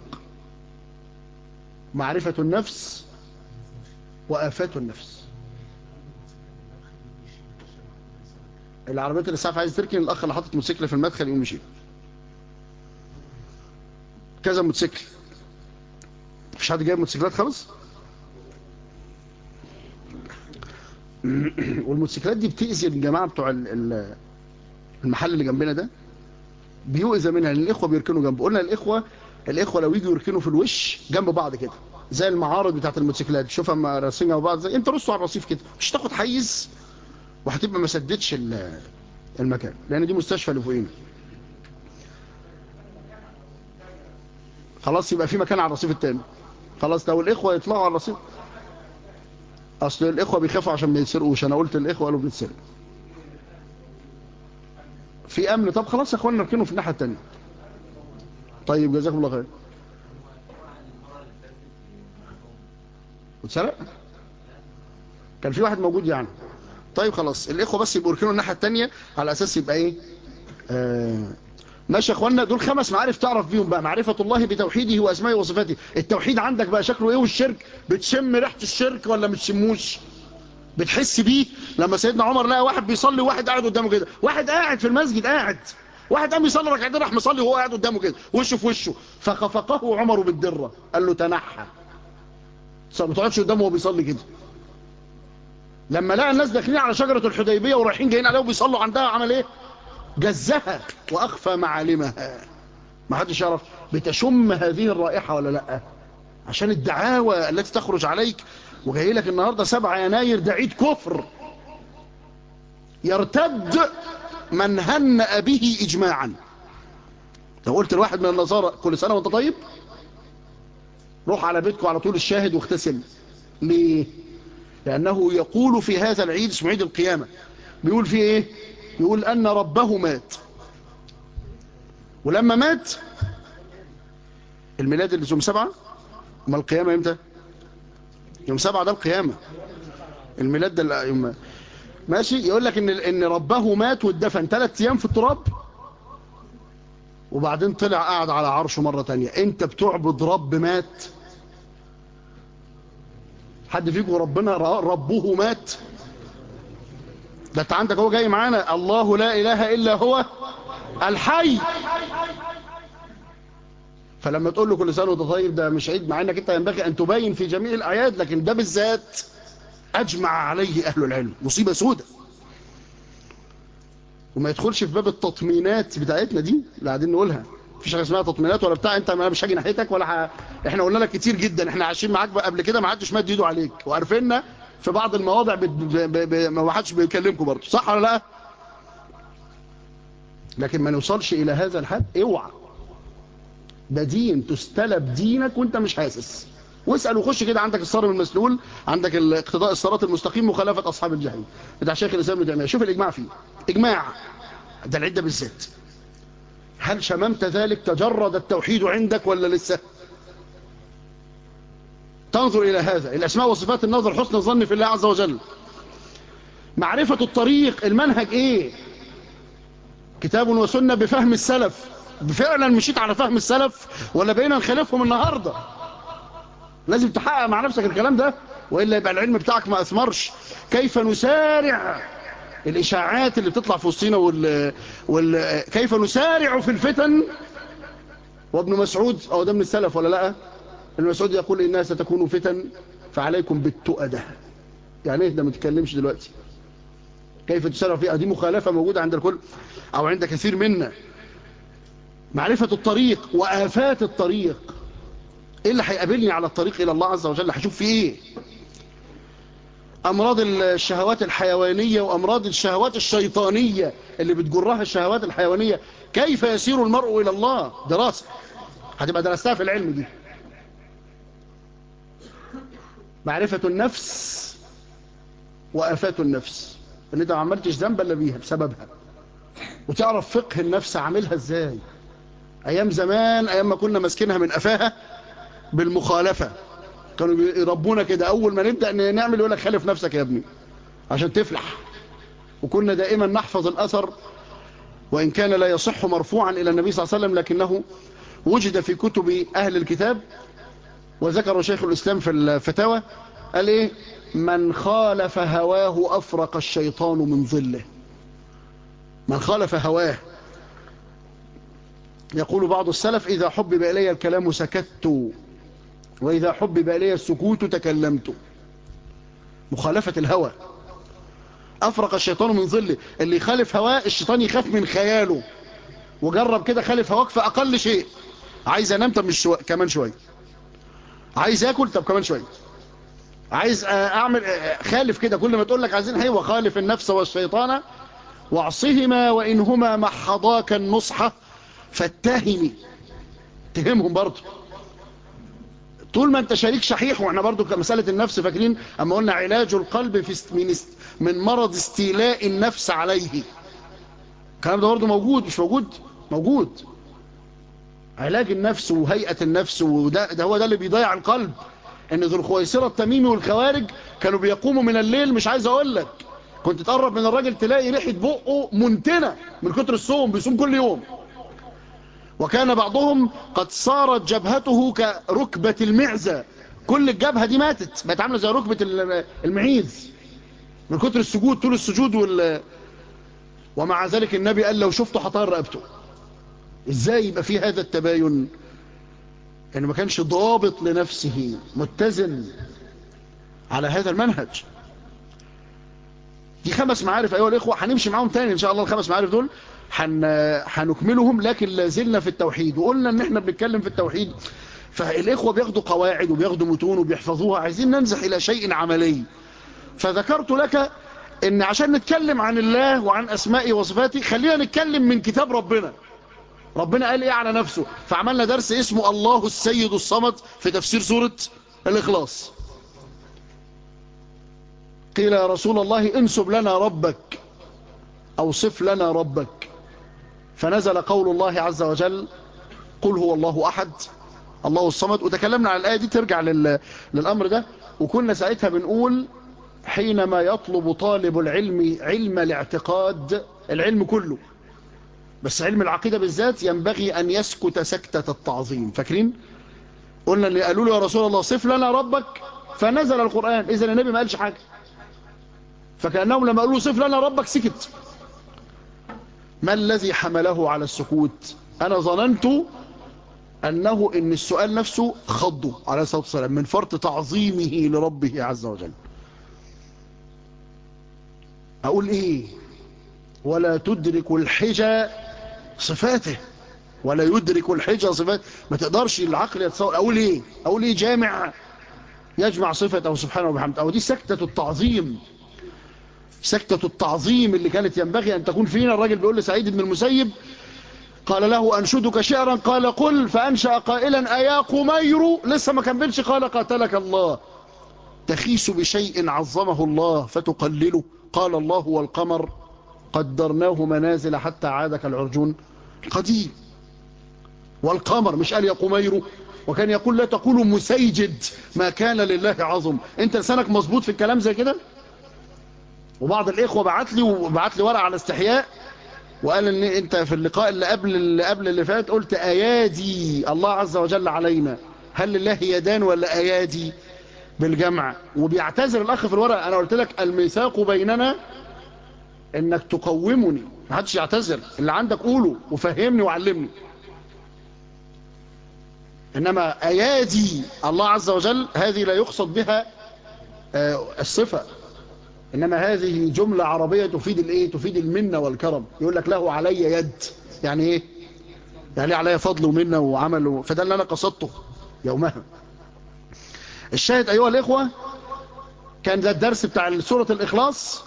معرفة النفس وآفات النفس العربيات اللي ساعة عايز تركن الأخ اللي حاطط موتوسيكل في المدخل يقوم يشيل كذا موتوسيكل مفيش حد جايب موتوسيكلات خالص والموتوسيكلات دي بتأذي الجماعة بتوع المحل اللي جنبنا ده بيؤذى منها لان الاخوه بيركنوا جنب قلنا الاخوه الاخوه لو يجوا يركنوا في الوش جنب بعض كده زي المعارض بتاعت الموتوسيكلات شوفها اما راسينها وبعض زي انت رصوا على الرصيف كده مش تاخد حيز وهتبقى ما سدتش المكان لان دي مستشفى اللي فوقينا خلاص يبقى في مكان على الرصيف التاني خلاص لو الاخوه يطلعوا على الرصيف اصل الاخوه بيخافوا عشان ما يتسرقوش انا قلت الاخوه قالوا بنتسرق في امن طب خلاص يا اخوانا نركنه في الناحيه الثانيه طيب جزاكم الله خير واتسرق كان في واحد موجود يعني طيب خلاص الاخوه بس يبقوا يركنوا الناحيه الثانيه على اساس يبقى ايه آه ماشي يا اخوانا دول خمس معارف تعرف بيهم بقى معرفة الله بتوحيده واسمائه وصفاته التوحيد عندك بقى شكله ايه والشرك بتشم ريحه الشرك ولا ما بتشموش بتحس بيه لما سيدنا عمر لقى واحد بيصلي وواحد قاعد قدامه كده واحد قاعد في المسجد قاعد واحد قام يصلي ركعتين راح مصلي وهو قاعد قدامه كده وشه في وشه فخفقه عمر بالدره قال له تنحى ما تقعدش قدامه وهو بيصلي كده لما لقى الناس داخلين على شجره الحديبيه ورايحين جايين عليه وبيصلوا عندها عمل ايه جزها واخفى معالمها ما حدش يعرف بتشم هذه الرائحه ولا لا عشان الدعاوى التي تخرج عليك وجاي لك النهاردة 7 يناير ده عيد كفر يرتد من هنأ به إجماعا لو قلت لواحد من النصارى كل سنة وانت طيب روح على بيتكم على طول الشاهد واغتسل ليه لأنه يقول في هذا العيد اسمه عيد القيامة بيقول فيه ايه يقول أن ربه مات ولما مات الميلاد اللي يوم سبعة ما القيامة امتى يوم سبعة ده القيامة الميلاد ده يوم ماشي يقول لك ان ان ربه مات واتدفن ثلاث ايام في التراب وبعدين طلع قاعد على عرشه مرة تانية انت بتعبد رب مات حد فيكم ربنا ربه مات ده انت عندك هو جاي معانا الله لا اله الا هو الحي فلما تقول له كل سنه وانت طيب ده مش عيد مع انك انت ينبغي ان تبين في جميع الاعياد لكن ده بالذات اجمع عليه اهل العلم مصيبه سودة وما يدخلش في باب التطمينات بتاعتنا دي اللي قاعدين نقولها مفيش حاجه اسمها تطمينات ولا بتاع انت انا مش هاجي ناحيتك ولا ح... احنا قلنا لك كتير جدا احنا عايشين معاك قبل كده ما حدش مد ايده عليك وعارفيننا في بعض المواضع ب... ب... ب... ب... ما حدش بيكلمكم برضه صح ولا لا لكن ما نوصلش الى هذا الحد اوعى ده دين تستلب دينك وانت مش حاسس واسأل وخش كده عندك الصارم المسلول عندك اقتضاء الصراط المستقيم مخالفة أصحاب الجحيم بتاع شيخ الإسلام ابن تيمية شوف الإجماع فيه إجماع ده العدة بالذات هل شممت ذلك تجرد التوحيد عندك ولا لسه تنظر إلى هذا الأسماء وصفات النظر حسن الظن في الله عز وجل معرفة الطريق المنهج إيه كتاب وسنة بفهم السلف فعلا مشيت على فهم السلف ولا بقينا نخالفهم النهاردة لازم تحقق مع نفسك الكلام ده وإلا يبقى العلم بتاعك ما أثمرش كيف نسارع الإشاعات اللي بتطلع في وسطينا وال... وال... كيف نسارع في الفتن وابن مسعود أو ده من السلف ولا لا ابن مسعود يقول إنها ستكون فتن فعليكم بالتؤدة يعني ايه ده ما تتكلمش دلوقتي كيف تسارع فيها دي مخالفة موجودة عند الكل أو عند كثير منا معرفة الطريق وآفات الطريق ايه اللي هيقابلني على الطريق الى الله عز وجل هشوف فيه ايه امراض الشهوات الحيوانية وامراض الشهوات الشيطانية اللي بتجرها الشهوات الحيوانية كيف يسير المرء الى الله دراسة هتبقى درستها في العلم دي معرفة النفس وآفات النفس ان انت ما عملتش ذنب الا بيها بسببها وتعرف فقه النفس عاملها ازاي ايام زمان ايام ما كنا ماسكينها من قفاها بالمخالفة كانوا يربونا كده أول ما نبدأ نعمل يقول لك خالف نفسك يا ابني عشان تفلح وكنا دائما نحفظ الأثر وإن كان لا يصح مرفوعا إلى النبي صلى الله عليه وسلم لكنه وجد في كتب أهل الكتاب وذكر شيخ الإسلام في الفتاوى قال إيه من خالف هواه أفرق الشيطان من ظله من خالف هواه يقول بعض السلف إذا حبب إلي الكلام سكت وإذا حبب إلي السكوت تكلمت مخالفة الهوى أفرق الشيطان من ظله اللي يخالف هواه الشيطان يخاف من خياله وجرب كده خالف هواك في أقل شيء عايز أنام طب مش شو... كمان شوية عايز أكل طب كمان شوية عايز أعمل خالف كده كل ما تقول لك عايزين هي وخالف النفس والشيطان واعصهما وإنهما محضاك النصح فاتهمي تهمهم برضه طول ما انت شريك شحيح واحنا برضو كمسألة النفس فاكرين اما قلنا علاج القلب في من, من مرض استيلاء النفس عليه الكلام ده برضو موجود مش موجود موجود علاج النفس وهيئة النفس وده ده هو ده اللي بيضيع القلب ان ذو الخويصرة التميمي والخوارج كانوا بيقوموا من الليل مش عايز اقول لك كنت تقرب من الراجل تلاقي ريحة بقه منتنة من كتر الصوم بيصوم كل يوم وكان بعضهم قد صارت جبهته كركبة المعزة كل الجبهة دي ماتت بقت عاملة زي ركبة المعيز من كتر السجود طول السجود وال... ومع ذلك النبي قال لو شفته حطار رقبته ازاي يبقى في هذا التباين يعني ما كانش ضابط لنفسه متزن على هذا المنهج دي خمس معارف ايها الاخوه هنمشي معاهم تاني ان شاء الله الخمس معارف دول هنكملهم لكن لازلنا في التوحيد وقلنا ان احنا بنتكلم في التوحيد فالاخوه بياخدوا قواعد وبياخدوا متون وبيحفظوها عايزين ننزح الى شيء عملي فذكرت لك ان عشان نتكلم عن الله وعن اسمائه وصفاته خلينا نتكلم من كتاب ربنا ربنا قال ايه على نفسه فعملنا درس اسمه الله السيد الصمد في تفسير سورة الاخلاص قيل يا رسول الله انسب لنا ربك اوصف لنا ربك فنزل قول الله عز وجل قل هو الله أحد الله الصمد وتكلمنا عن الآية دي ترجع لل... للأمر ده وكنا ساعتها بنقول حينما يطلب طالب العلم علم الاعتقاد العلم كله بس علم العقيدة بالذات ينبغي أن يسكت سكتة التعظيم فاكرين؟ قلنا اللي قالوا له يا رسول الله صف لنا ربك فنزل القرآن إذا النبي ما قالش حاجة فكأنهم لما قالوا صف لنا ربك سكت ما الذي حمله على السكوت أنا ظننت أنه إن السؤال نفسه خضه عليه الصلاة والسلام من فرط تعظيمه لربه عز وجل أقول إيه ولا تدرك الحجة صفاته ولا يدرك الحجة صفاته ما تقدرش العقل يتصور أقول إيه أقول إيه جامع يجمع صفته سبحانه وبحمده أو دي سكتة التعظيم سكتة التعظيم اللي كانت ينبغي أن تكون فينا الراجل بيقول لسعيد بن المسيب قال له أنشدك شعرا قال قل فأنشأ قائلا أيا قمير لسه ما كملش قال قاتلك الله تخيس بشيء عظمه الله فتقلله قال الله والقمر قدرناه منازل حتى عاد كالعرجون القديم والقمر مش قال يا قمير وكان يقول لا تقول مسيجد ما كان لله عظم انت لسانك مظبوط في الكلام زي كده وبعض الاخوه بعت لي وبعت لي ورقه على استحياء وقال ان انت في اللقاء اللي قبل اللي قبل اللي فات قلت ايادي الله عز وجل علينا هل لله يدان ولا ايادي بالجمع وبيعتذر الاخ في الورقه انا قلت لك الميثاق بيننا انك تقومني ما حدش يعتذر اللي عندك قوله وفهمني وعلمني انما ايادي الله عز وجل هذه لا يقصد بها الصفه انما هذه جمله عربيه تفيد الايه تفيد المنه والكرم يقول لك له علي يد يعني ايه يعني علي فضل ومنه وعمل فده اللي انا قصدته يومها الشاهد ايها الاخوه كان ده الدرس بتاع سوره الاخلاص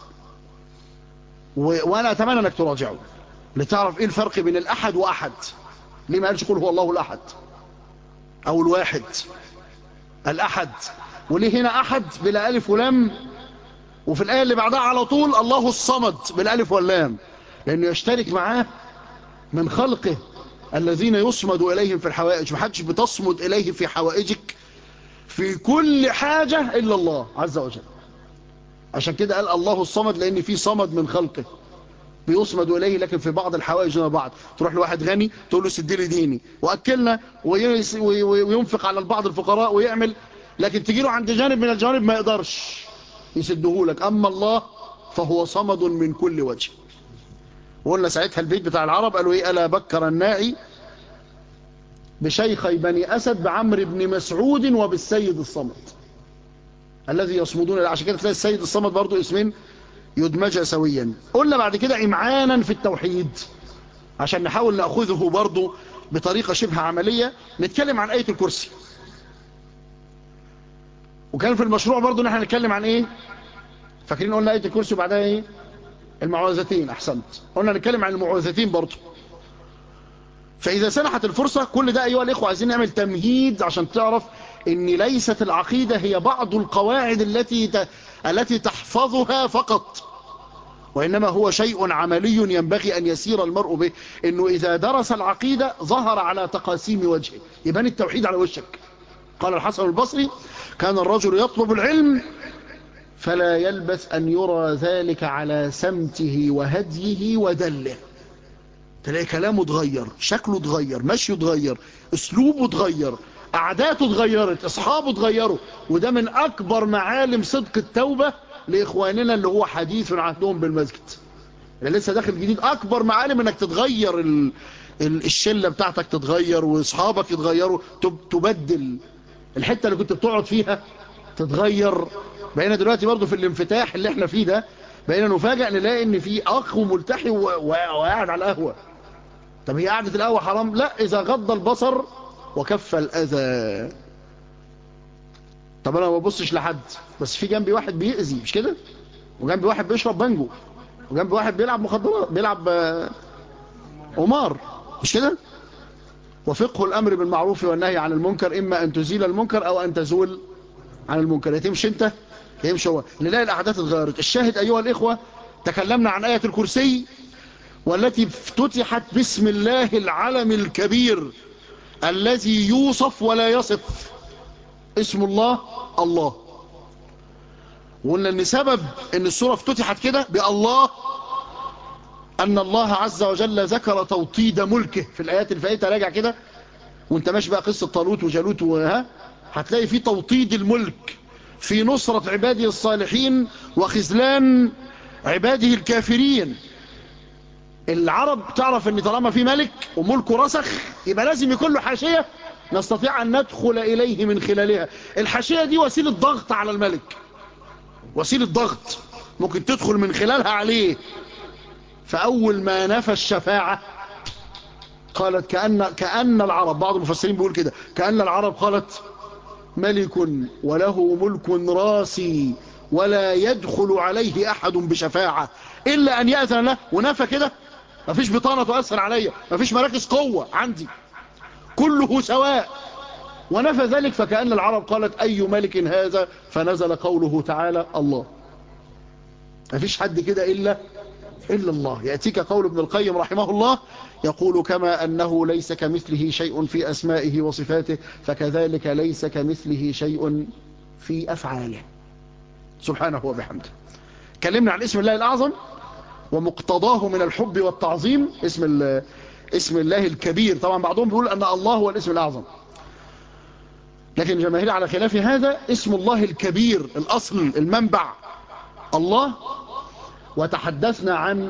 و... وانا اتمنى انك تراجعه لتعرف ايه الفرق بين الاحد واحد ليه ما قالش قل هو الله الاحد او الواحد الاحد وليه هنا احد بلا الف ولام وفي الايه اللي بعدها على طول الله الصمد بالالف واللام لانه يشترك معاه من خلقه الذين يصمد اليهم في الحوائج محدش بتصمد اليه في حوائجك في كل حاجه الا الله عز وجل عشان كده قال الله الصمد لان في صمد من خلقه بيصمد إليه لكن في بعض الحوائج دون بعض تروح لواحد غني تقول له سد لي ديني وأكلنا وينفق على البعض الفقراء ويعمل لكن تجي له عند جانب من الجوانب ما يقدرش يسده لك أما الله فهو صمد من كل وجه وقلنا ساعتها البيت بتاع العرب قالوا إيه ألا بكر الناعي بشيخي بني أسد بعمر بن مسعود وبالسيد الصمد الذي يصمدون عشان كده تلاقي السيد الصمد برضو اسمين يدمج سويا قلنا بعد كده إمعانا في التوحيد عشان نحاول نأخذه برضو بطريقة شبه عملية نتكلم عن آية الكرسي وكان في المشروع برضو نحن نتكلم عن ايه فاكرين قلنا آية الكرسي وبعدها ايه المعوذتين احسنت قلنا نتكلم عن المعوذتين برضو فإذا سنحت الفرصة كل ده أيها الإخوة عايزين نعمل تمهيد عشان تعرف ان ليست العقيدة هي بعض القواعد التي ت... التي تحفظها فقط وإنما هو شيء عملي ينبغي أن يسير المرء به إنه إذا درس العقيدة ظهر على تقاسيم وجهه يبان التوحيد على وشك قال الحسن البصري كان الرجل يطلب العلم فلا يلبث أن يرى ذلك على سمته وهديه ودله تلاقي كلامه اتغير شكله اتغير مشيه اتغير اسلوبه اتغير عاداته اتغيرت اصحابه اتغيروا وده من اكبر معالم صدق التوبة لاخواننا اللي هو حديث عهدهم بالمسجد اللي لسه داخل جديد اكبر معالم انك تتغير ال... ال... الشلة بتاعتك تتغير واصحابك يتغيروا تب... تبدل الحتة اللي كنت بتقعد فيها تتغير بقينا دلوقتي برضو في الانفتاح اللي احنا فيه ده بقينا نفاجئ نلاقي ان في اخ وملتحي و... و... وقاعد على القهوة طب هي قعدة القهوة حرام لا اذا غض البصر وكف الأذى طب أنا ما ببصش لحد بس في جنبي واحد بيأذي مش كده وجنبي واحد بيشرب بانجو وجنبي واحد بيلعب مخدرات بيلعب قمار مش كده وفقه الأمر بالمعروف والنهي عن المنكر إما أن تزيل المنكر أو أن تزول عن المنكر يتمشي أنت يمشي هو نلاقي الأحداث اتغيرت الشاهد أيها الإخوة تكلمنا عن آية الكرسي والتي افتتحت بسم الله العلم الكبير الذي يوصف ولا يصف اسم الله الله وقلنا ان سبب ان السورة افتتحت كده بالله ان الله عز وجل ذكر توطيد ملكه في الايات اللي فاتت راجع كده وانت ماشي بقى قصة طالوت وجالوت وها هتلاقي في توطيد الملك في نصرة عباده الصالحين وخذلان عباده الكافرين العرب تعرف ان طالما في ملك وملكه رسخ يبقى لازم يكون له حاشية نستطيع ان ندخل اليه من خلالها الحاشية دي وسيلة ضغط على الملك وسيلة ضغط ممكن تدخل من خلالها عليه فاول ما نفى الشفاعة قالت كأن, كأن العرب بعض المفسرين بيقول كده كأن العرب قالت ملك وله ملك راسي ولا يدخل عليه احد بشفاعة الا ان يأذن له ونفى كده مفيش بطانة تؤثر عليا مفيش مراكز قوة عندي كله سواء ونفى ذلك فكأن العرب قالت أي ملك هذا فنزل قوله تعالى الله مفيش حد كده إلا إلا الله يأتيك قول ابن القيم رحمه الله يقول كما أنه ليس كمثله شيء في أسمائه وصفاته فكذلك ليس كمثله شيء في أفعاله سبحانه وبحمده كلمنا عن اسم الله الأعظم ومقتضاه من الحب والتعظيم اسم اسم الله الكبير طبعا بعضهم بيقول أن الله هو الاسم الأعظم لكن الجماهير على خلاف هذا اسم الله الكبير الأصل المنبع الله وتحدثنا عن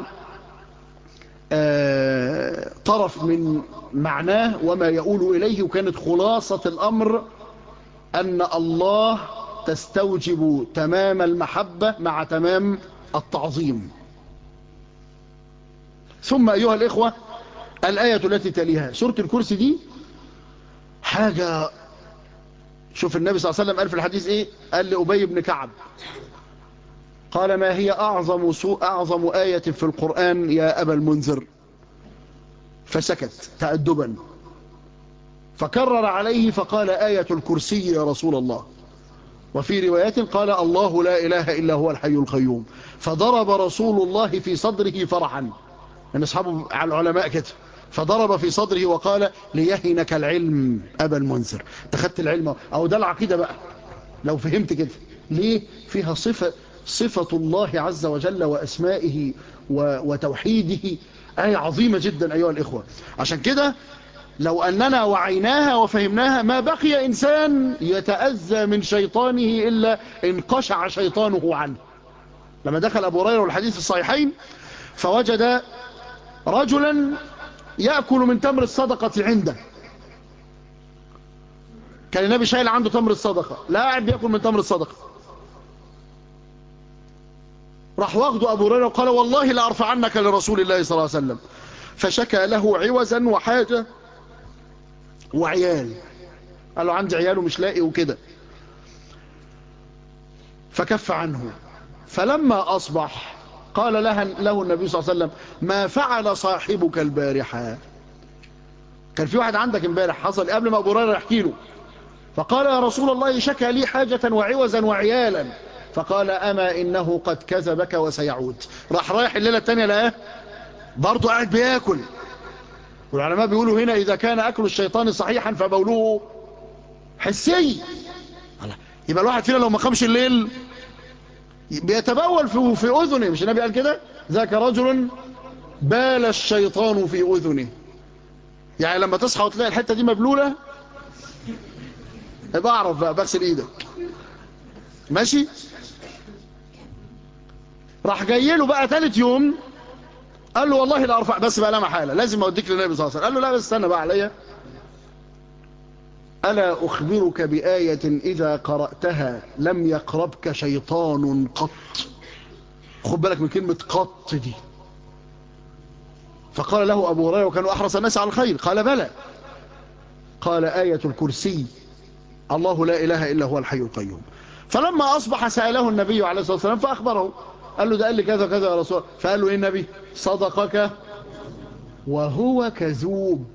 طرف من معناه وما يقول إليه وكانت خلاصة الأمر أن الله تستوجب تمام المحبة مع تمام التعظيم ثم أيها الإخوة الآية التي تليها سورة الكرسي دي حاجة شوف النبي صلى الله عليه وسلم قال في الحديث إيه قال لأبي بن كعب قال ما هي أعظم, سوء أعظم آية في القرآن يا أبا المنذر فسكت تأدبا فكرر عليه فقال آية الكرسي يا رسول الله وفي روايات قال الله لا إله إلا هو الحي القيوم فضرب رسول الله في صدره فرحا أن أصحابه على العلماء كده فضرب في صدره وقال ليهنك العلم أبا المنذر تخدت العلم أو ده العقيدة بقى لو فهمت كده ليه فيها صفة صفة الله عز وجل وأسمائه وتوحيده آية عظيمة جدا أيها الإخوة عشان كده لو أننا وعيناها وفهمناها ما بقي إنسان يتأذى من شيطانه إلا انقشع شيطانه عنه لما دخل أبو هريرة والحديث الصحيحين فوجد رجلا يأكل من تمر الصدقة عنده كان النبي شايل عنده تمر الصدقة لا قاعد بيأكل من تمر الصدقة راح واخده أبو هريرة وقال والله لأرفعنك لرسول الله صلى الله عليه وسلم فشكى له عوزا وحاجة وعيال قال له عندي عيال ومش لاقي وكده فكف عنه فلما أصبح قال له, له النبي صلى الله عليه وسلم ما فعل صاحبك البارحة كان في واحد عندك امبارح حصل قبل ما أبو هريرة يحكي له فقال يا رسول الله شكى لي حاجة وعوزا وعيالا فقال أما إنه قد كذبك وسيعود راح رايح الليلة التانية لقاه برضه قاعد بياكل والعلماء بيقولوا هنا إذا كان أكل الشيطان صحيحا فبوله حسي يبقى الواحد فينا لو ما قامش الليل بيتبول في, في أذنه مش النبي قال كده ذاك رجل بال الشيطان في أذنه يعني لما تصحى وتلاقي الحتة دي مبلولة يبقى اعرف بقى بغسل ايدك ماشي راح جاي له بقى ثالث يوم قال له والله لا ارفع بس بقى لا محاله لازم اوديك للنبي صلى الله عليه وسلم قال له لا بس استنى بقى عليا الا اخبرك بايه اذا قراتها لم يقربك شيطان قط خد بالك من كلمه قط دي فقال له ابو هريره وكانوا احرص الناس على الخير قال بلى قال ايه الكرسي الله لا اله الا هو الحي القيوم فلما اصبح ساله النبي عليه الصلاه والسلام فاخبره قال له ده قال لي كذا كذا يا رسول فقال له ايه النبي صدقك وهو كذوب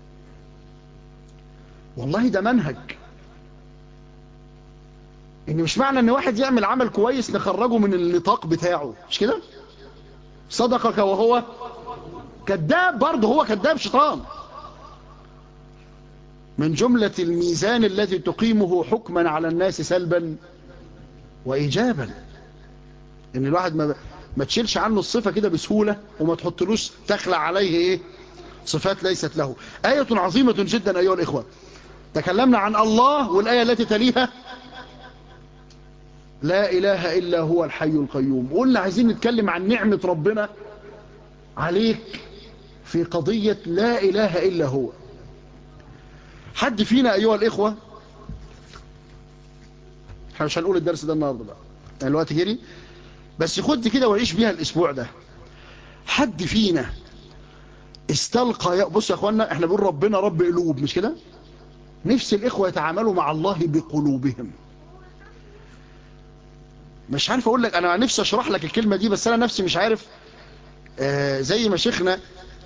والله ده منهج ان مش معنى ان واحد يعمل عمل كويس نخرجه من النطاق بتاعه مش كده صدقك وهو كذاب برضه هو كذاب شيطان من جملة الميزان الذي تقيمه حكما على الناس سلبا وإيجابا ان الواحد ما, ما تشيلش عنه الصفة كده بسهولة وما تحطلوش تخلع عليه ايه صفات ليست له آية عظيمة جدا أيها الإخوة تكلمنا عن الله والآية التي تليها لا إله إلا هو الحي القيوم قلنا عايزين نتكلم عن نعمة ربنا عليك في قضية لا إله إلا هو حد فينا أيها الإخوة احنا مش هنقول الدرس ده النهاردة بقى يعني الوقت جري بس خد كده وعيش بيها الأسبوع ده حد فينا استلقى بص يا أخوانا احنا بنقول ربنا رب قلوب مش كده نفس الإخوة يتعاملوا مع الله بقلوبهم مش عارف أقول لك أنا نفسي أشرح لك الكلمة دي بس أنا نفسي مش عارف آه زي ما شيخنا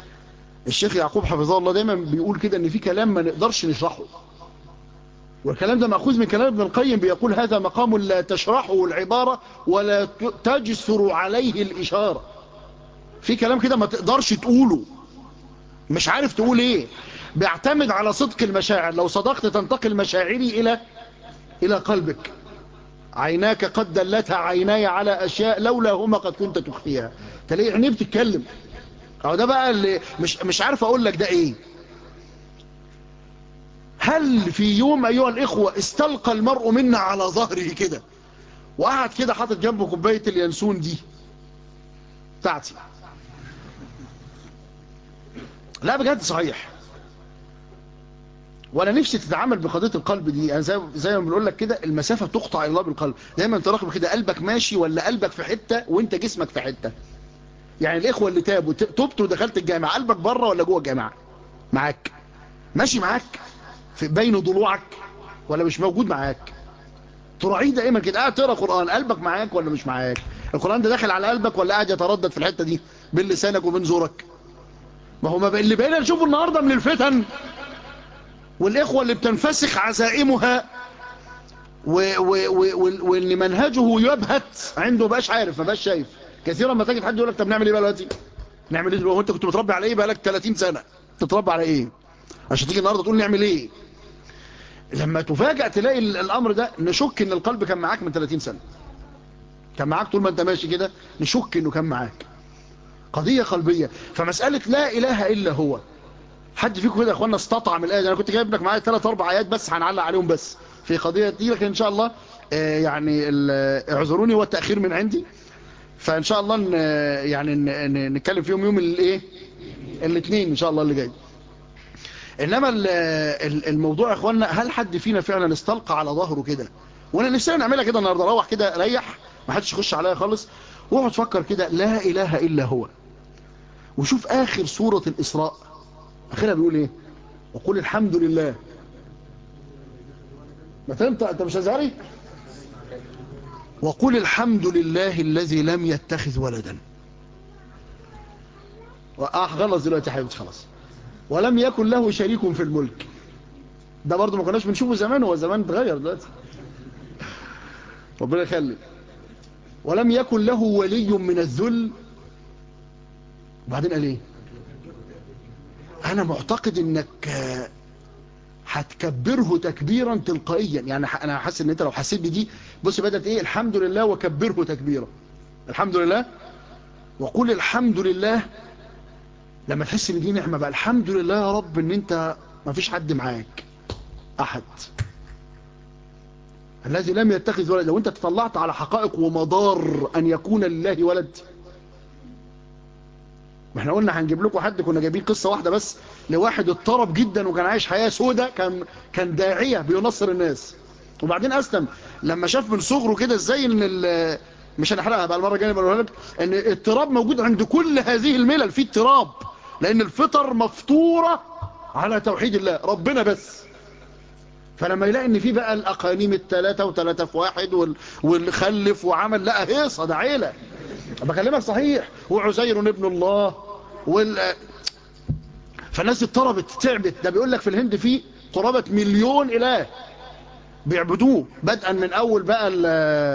الشيخ يعقوب حفظه الله دايما بيقول كده ان في كلام ما نقدرش نشرحه والكلام ده مأخوذ من كلام ابن القيم بيقول هذا مقام لا تشرحه العبارة ولا تجسر عليه الإشارة في كلام كده ما تقدرش تقوله مش عارف تقول ايه بيعتمد على صدق المشاعر لو صدقت تنتقل مشاعري إلى إلى قلبك عيناك قد دلتها عيناي على أشياء لولا هما قد كنت تخفيها تلاقي عينيه بتتكلم أو ده بقى اللي مش, مش عارف أقول لك ده إيه هل في يوم أيها الإخوة استلقى المرء منا على ظهره كده وقعد كده حاطط جنبه كوباية اليانسون دي بتاعتي لا بجد صحيح وانا نفسي تتعامل بقضيه القلب دي يعني زي زي ما بنقول لك كده المسافه تقطع الى الله بالقلب دايما تراقب كده قلبك ماشي ولا قلبك في حته وانت جسمك في حته يعني الاخوه اللي تابوا تبت ودخلت الجامعه قلبك بره ولا جوه الجامعه معاك ماشي معاك في بين ضلوعك ولا مش موجود معاك تراعيه دائما كده قاعد تقرا قران قلبك معاك ولا مش معاك القران ده داخل على قلبك ولا قاعد يتردد في الحته دي بين لسانك وبين زورك ما هو ما اللي بقينا نشوفه النهارده من الفتن والإخوة اللي بتنفسخ عزائمها واللي منهجه يبهت عنده بقاش عارف ما بقاش شايف كثيرا ما تجد حد يقول لك طب نعمل ايه بقى دلوقتي نعمل ايه دلوقتي وانت كنت متربي على ايه بقى لك 30 سنة تتربى على ايه عشان تيجي النهارده تقول نعمل ايه لما تفاجأ تلاقي الامر ده نشك ان القلب كان معاك من 30 سنة كان معاك طول ما انت ماشي كده نشك انه كان معاك قضية قلبية فمسألة لا اله الا هو حد فيكم كده يا اخوانا استطعم الايه انا كنت جايب لك معايا ثلاث اربع ايات بس هنعلق عليهم بس في قضيه دي لكن ان شاء الله آه يعني اعذروني هو التاخير من عندي فان شاء الله يعني نتكلم فيهم يوم الايه الاثنين ان شاء الله اللي جاي انما الموضوع يا اخوانا هل حد فينا فعلا استلقى على ظهره كده وانا نفسي نعملها كده النهارده روح كده ريح ما حدش يخش عليا خالص واقعد تفكر كده لا اله الا هو وشوف اخر سوره الاسراء اخيرا بيقول ايه وقول الحمد لله ما تنطق انت مش ازهري وقل الحمد لله الذي لم يتخذ ولدا اه خلص دلوقتي يا حبيبتي خلاص ولم يكن له شريك في الملك ده برضه ما كناش بنشوفه زمان هو زمان اتغير دلوقتي ربنا يخلي ولم يكن له ولي من الذل وبعدين قال ايه انا معتقد انك هتكبره تكبيرا تلقائيا يعني انا حاسس ان انت لو حسيت بدي بص بدات ايه الحمد لله وكبره تكبيرا الحمد لله وقول الحمد لله لما تحس ان دي نعمه بقى الحمد لله يا رب ان انت ما فيش حد معاك احد الذي لم يتخذ ولد لو انت تطلعت على حقائق ومضار ان يكون لله ولد ما احنا قلنا هنجيب لكم حد كنا جايبين قصه واحده بس لواحد اضطرب جدا وكان عايش حياه سودة كان كان داعيه بينصر الناس وبعدين اسلم لما شاف من صغره كده ازاي ان مش هنحرقها بقى المره الجايه بقولها لك ان اضطراب موجود عند كل هذه الملل في اضطراب لان الفطر مفطوره على توحيد الله ربنا بس فلما يلاقي ان في بقى الاقانيم الثلاثه وثلاثه في واحد وال... واللي خلف وعمل لا هيصه ده عيله بكلمك صحيح وعزير ابن الله وال فالناس اضطربت تعبت ده بيقول لك في الهند في قرابة مليون اله بيعبدوه بدءا من اول بقى ال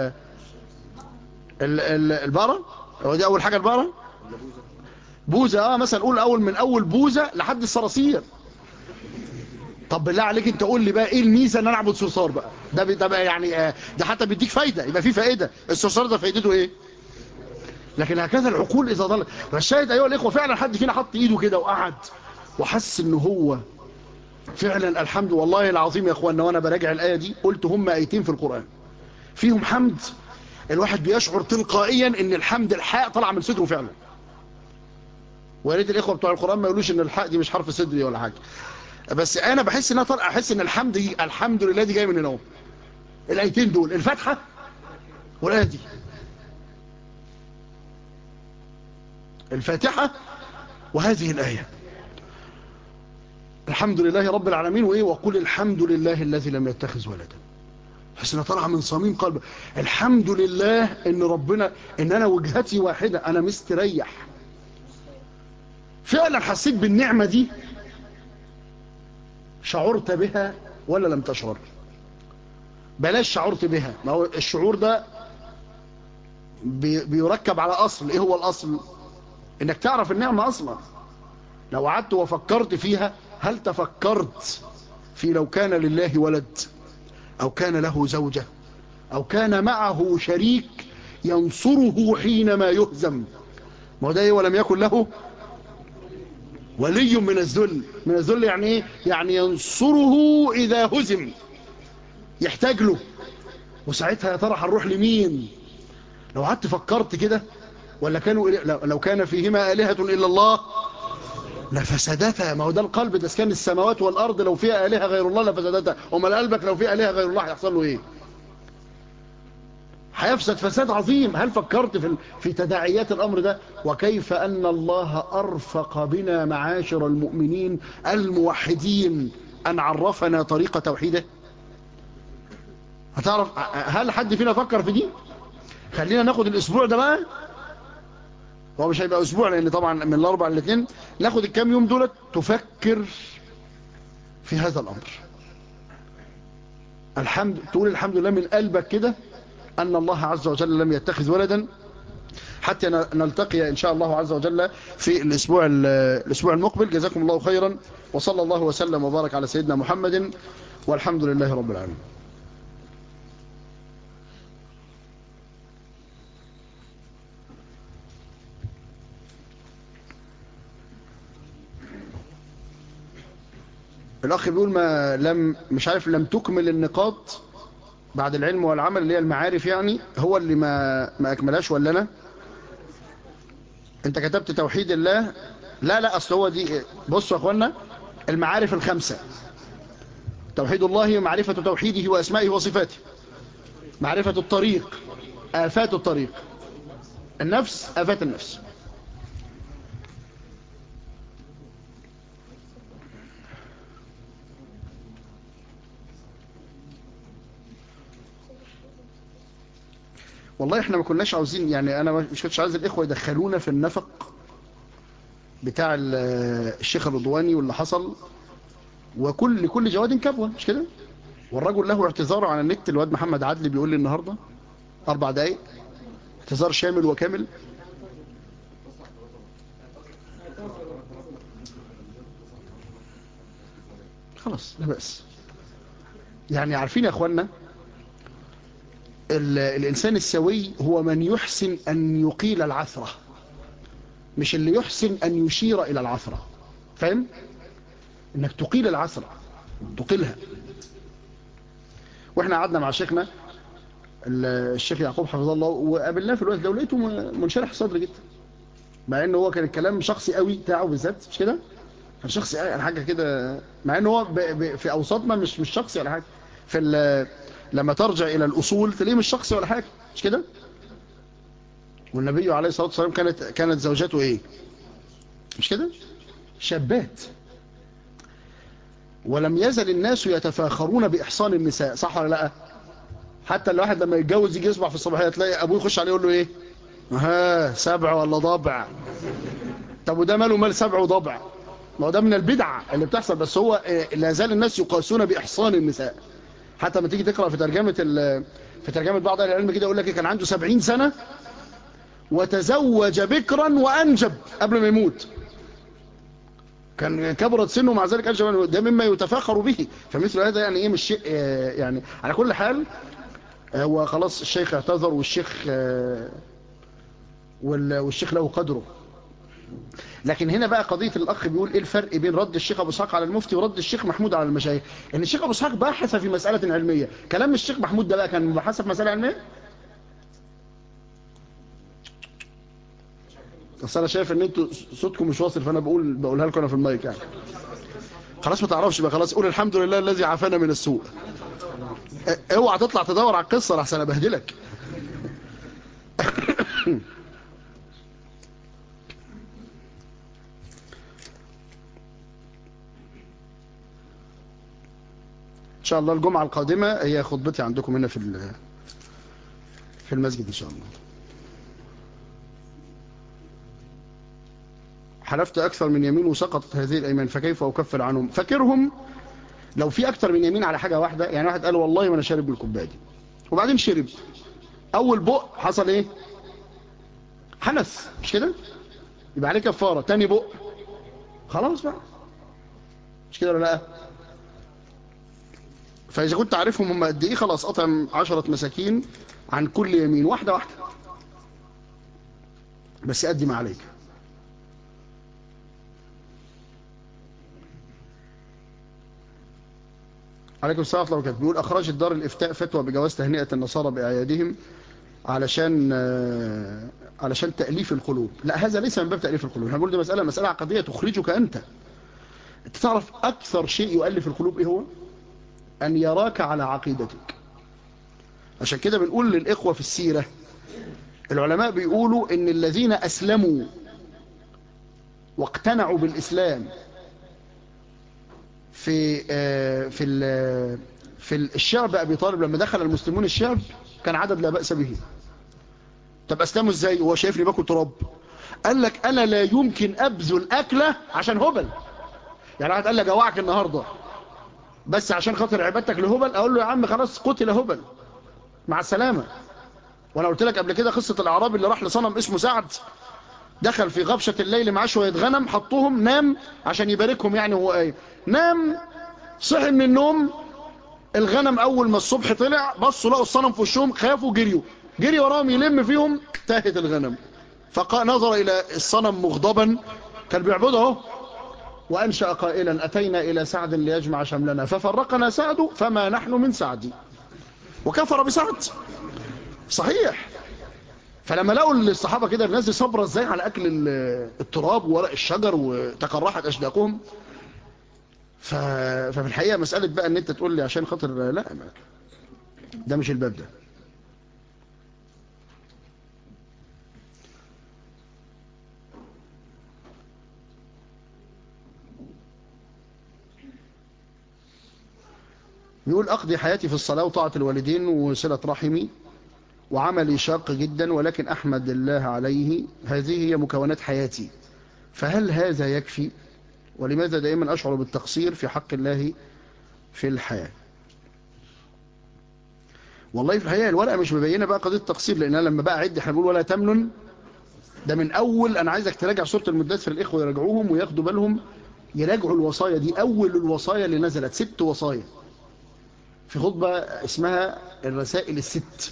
ال ال البقرة هو دي اول حاجة البقرة بوزة اه مثلا قول اول من اول بوزة لحد الصراصير طب بالله عليك انت قول لي بقى ايه الميزه ان انا اعبد صرصار بقى ده ده بقى يعني آه ده حتى بيديك فايده يبقى فيه فائده الصرصار ده فايدته ايه لكن هكذا العقول اذا ضلت فالشاهد ايها الاخوه فعلا حد فينا حط ايده كده وقعد وحس ان هو فعلا الحمد والله العظيم يا اخوانا وانا براجع الايه دي قلت هم ايتين في القران فيهم حمد الواحد بيشعر تلقائيا ان الحمد الحاء طلع من صدره فعلا ويا ريت الاخوه بتوع القران ما يقولوش ان الحاء دي مش حرف صدري ولا حاجه بس انا بحس انها طلع احس ان الحمد دي الحمد لله دي جايه من هنا الايتين دول الفاتحه والايه دي الفاتحة وهذه الآية الحمد لله رب العالمين وإيه وقل الحمد لله الذي لم يتخذ ولدا حس انها طالعه من صميم قلب الحمد لله ان ربنا ان انا وجهتي واحدة انا مستريح فعلا حسيت بالنعمة دي شعرت بها ولا لم تشعر بلاش شعرت بها ما هو الشعور ده بي بيركب على أصل إيه هو الأصل إنك تعرف النعمة أصلا لو قعدت وفكرت فيها هل تفكرت في لو كان لله ولد أو كان له زوجة أو كان معه شريك ينصره حينما يهزم ما هو ده ولم يكن له ولي من الذل من الذل يعني ايه يعني ينصره اذا هزم يحتاج له وساعتها يا ترى هنروح لمين لو قعدت فكرت كده ولا كانوا لو كان فيهما آلهة إلا الله لفسدتها ما هو ده القلب ده كان السماوات والأرض لو فيها آلهة غير الله لفسدتها وما قلبك لو فيها آلهة غير الله هيحصل له ايه هيفسد فساد عظيم هل فكرت في في تداعيات الأمر ده وكيف أن الله أرفق بنا معاشر المؤمنين الموحدين أن عرفنا طريق توحيده هتعرف هل حد فينا فكر في دي خلينا ناخد الأسبوع ده بقى هو مش هيبقى أسبوع لأن طبعا من الأربع للاثنين ناخد الكام يوم دولت تفكر في هذا الأمر الحمد تقول الحمد لله من قلبك كده أن الله عز وجل لم يتخذ ولدا حتى نلتقي إن شاء الله عز وجل في الأسبوع, الأسبوع المقبل جزاكم الله خيرا وصلى الله وسلم وبارك على سيدنا محمد والحمد لله رب العالمين الأخ بيقول ما لم مش عارف لم تكمل النقاط بعد العلم والعمل اللي هي المعارف يعني هو اللي ما ما أكملهاش ولا أنا أنت كتبت توحيد الله لا لا أصل هو دي بصوا يا أخوانا المعارف الخمسة توحيد الله معرفة توحيده وأسمائه وصفاته معرفة الطريق آفات الطريق النفس آفات النفس والله احنا ما كناش عاوزين يعني انا مش كنتش عايز الاخوه يدخلونا في النفق بتاع الشيخ الرضواني واللي حصل وكل لكل جواد كبوه مش كده والرجل له اعتذار على النت الواد محمد عدلي بيقول لي النهارده اربع دقايق اعتذار شامل وكامل خلاص لا بأس يعني عارفين يا اخوانا الإنسان السوي هو من يحسن أن يقيل العثرة مش اللي يحسن أن يشير إلى العثرة فاهم؟ أنك تقيل العثرة تقيلها وإحنا قعدنا مع شيخنا الشيخ يعقوب حفظه الله وقابلناه في الوقت ده ولقيته منشرح الصدر جدا مع انه هو كان الكلام شخصي قوي بتاعه بالذات مش كده كان شخصي قوي على حاجه كده مع انه هو ب... ب... في اوساطنا مش مش شخصي ولا حاجه في ال... لما ترجع إلى الأصول تلاقيه مش شخصي ولا حاجة مش كده والنبي عليه الصلاة والسلام كانت كانت زوجته إيه مش كده شابات ولم يزل الناس يتفاخرون بإحصان النساء صح ولا لا حتى الواحد لما يتجوز يجي يصبح في الصباحية تلاقي أبوه يخش عليه يقول له إيه ها سبع ولا ضبع طب وده ماله مال سبع وضبع ما هو ده من البدع اللي بتحصل بس هو لا زال الناس يقاسون بإحصان النساء حتى لما تيجي تقرأ في ترجمة في ترجمة بعض أهل العلم كده يقول لك كان عنده سبعين سنة وتزوج بكرا وأنجب قبل ما يموت كان كبرت سنه مع ذلك أنجب ده مما يتفاخر به فمثل هذا يعني إيه مش شيء يعني على كل حال هو خلاص الشيخ اعتذر والشيخ والشيخ له قدره لكن هنا بقى قضية الأخ بيقول إيه الفرق بين رد الشيخ أبو اسحاق على المفتي ورد الشيخ محمود على المشايخ إن الشيخ أبو اسحاق بحث في مسألة علمية كلام الشيخ محمود ده بقى كان بحث في مسألة علمية بس أنا شايف إن أنتوا صوتكم مش واصل فأنا بقول بقولها لكم أنا في المايك يعني خلاص ما تعرفش بقى خلاص قول الحمد لله الذي عافانا من السوء اوعى تطلع تدور على القصة لحسن أبهدلك إن شاء الله الجمعة القادمة هي خطبتي عندكم هنا في في المسجد إن شاء الله حلفت أكثر من يمين وسقطت هذه الأيمان فكيف أكفر عنهم فكرهم لو في أكثر من يمين على حاجة واحدة يعني واحد قال والله ما أنا شارب بالكوبايه دي وبعدين شرب أول بق حصل إيه حنث مش كده يبقى عليه كفارة تاني بق خلاص بقى مش كده ولا لا فإذا كنت عارفهم هم قد إيه خلاص أطعم عشرة مساكين عن كل يمين واحدة واحدة بس أدي ما عليك عليكم السلام ورحمة الله وبركاته بيقول أخرجت دار الإفتاء فتوى بجواز تهنئة النصارى بأعيادهم علشان علشان تأليف القلوب لا هذا ليس من باب تأليف القلوب احنا بنقول دي مسألة مسألة عقدية تخرجك أنت انت تعرف أكثر شيء يؤلف القلوب إيه هو أن يراك على عقيدتك عشان كده بنقول للإخوة في السيرة العلماء بيقولوا إن الذين أسلموا واقتنعوا بالإسلام في في في الشعب أبي طالب لما دخل المسلمون الشعب كان عدد لا بأس به طب أسلموا إزاي وهو شايفني باكل تراب قال لك أنا لا يمكن أبذل أكلة عشان هبل يعني واحد قال لي جوعك النهاردة بس عشان خاطر عبادتك لهبل أقول له يا عم خلاص قتل هبل مع السلامة وانا قلت لك قبل كده قصة الاعرابي اللي راح لصنم اسمه سعد دخل في غبشة الليل معاه شوية غنم حطوهم نام عشان يباركهم يعني هو ايه نام صحي من النوم الغنم اول ما الصبح طلع بصوا لقوا الصنم في وشهم خافوا جريوا جري وراهم يلم فيهم تاهت الغنم فنظر الى الصنم مغضبا كان بيعبده اهو وانشا قائلا اتينا الى سعد ليجمع شملنا ففرقنا سعد فما نحن من سعد وكفر بسعد صحيح فلما لقوا الصحابة كده الناس دي صبرة ازاي على اكل التراب وورق الشجر وتقرحت اشداقهم ف... ففي الحقيقة مسألة بقى ان انت تقول لي عشان خاطر لا ما... ده مش الباب ده يقول أقضي حياتي في الصلاة وطاعة الوالدين وصلة رحمي وعملي شاق جدا ولكن أحمد الله عليه هذه هي مكونات حياتي فهل هذا يكفي ولماذا دائما أشعر بالتقصير في حق الله في الحياة والله في الحقيقة الورقة مش مبينة بقى قضية التقصير لأن لما بقى عد احنا بنقول ولا تمنن ده من أول أنا عايزك تراجع سورة المدثر الإخوة يراجعوهم وياخدوا بالهم يراجعوا الوصايا دي أول الوصايا اللي نزلت ست وصايا في خطبة اسمها الرسائل الست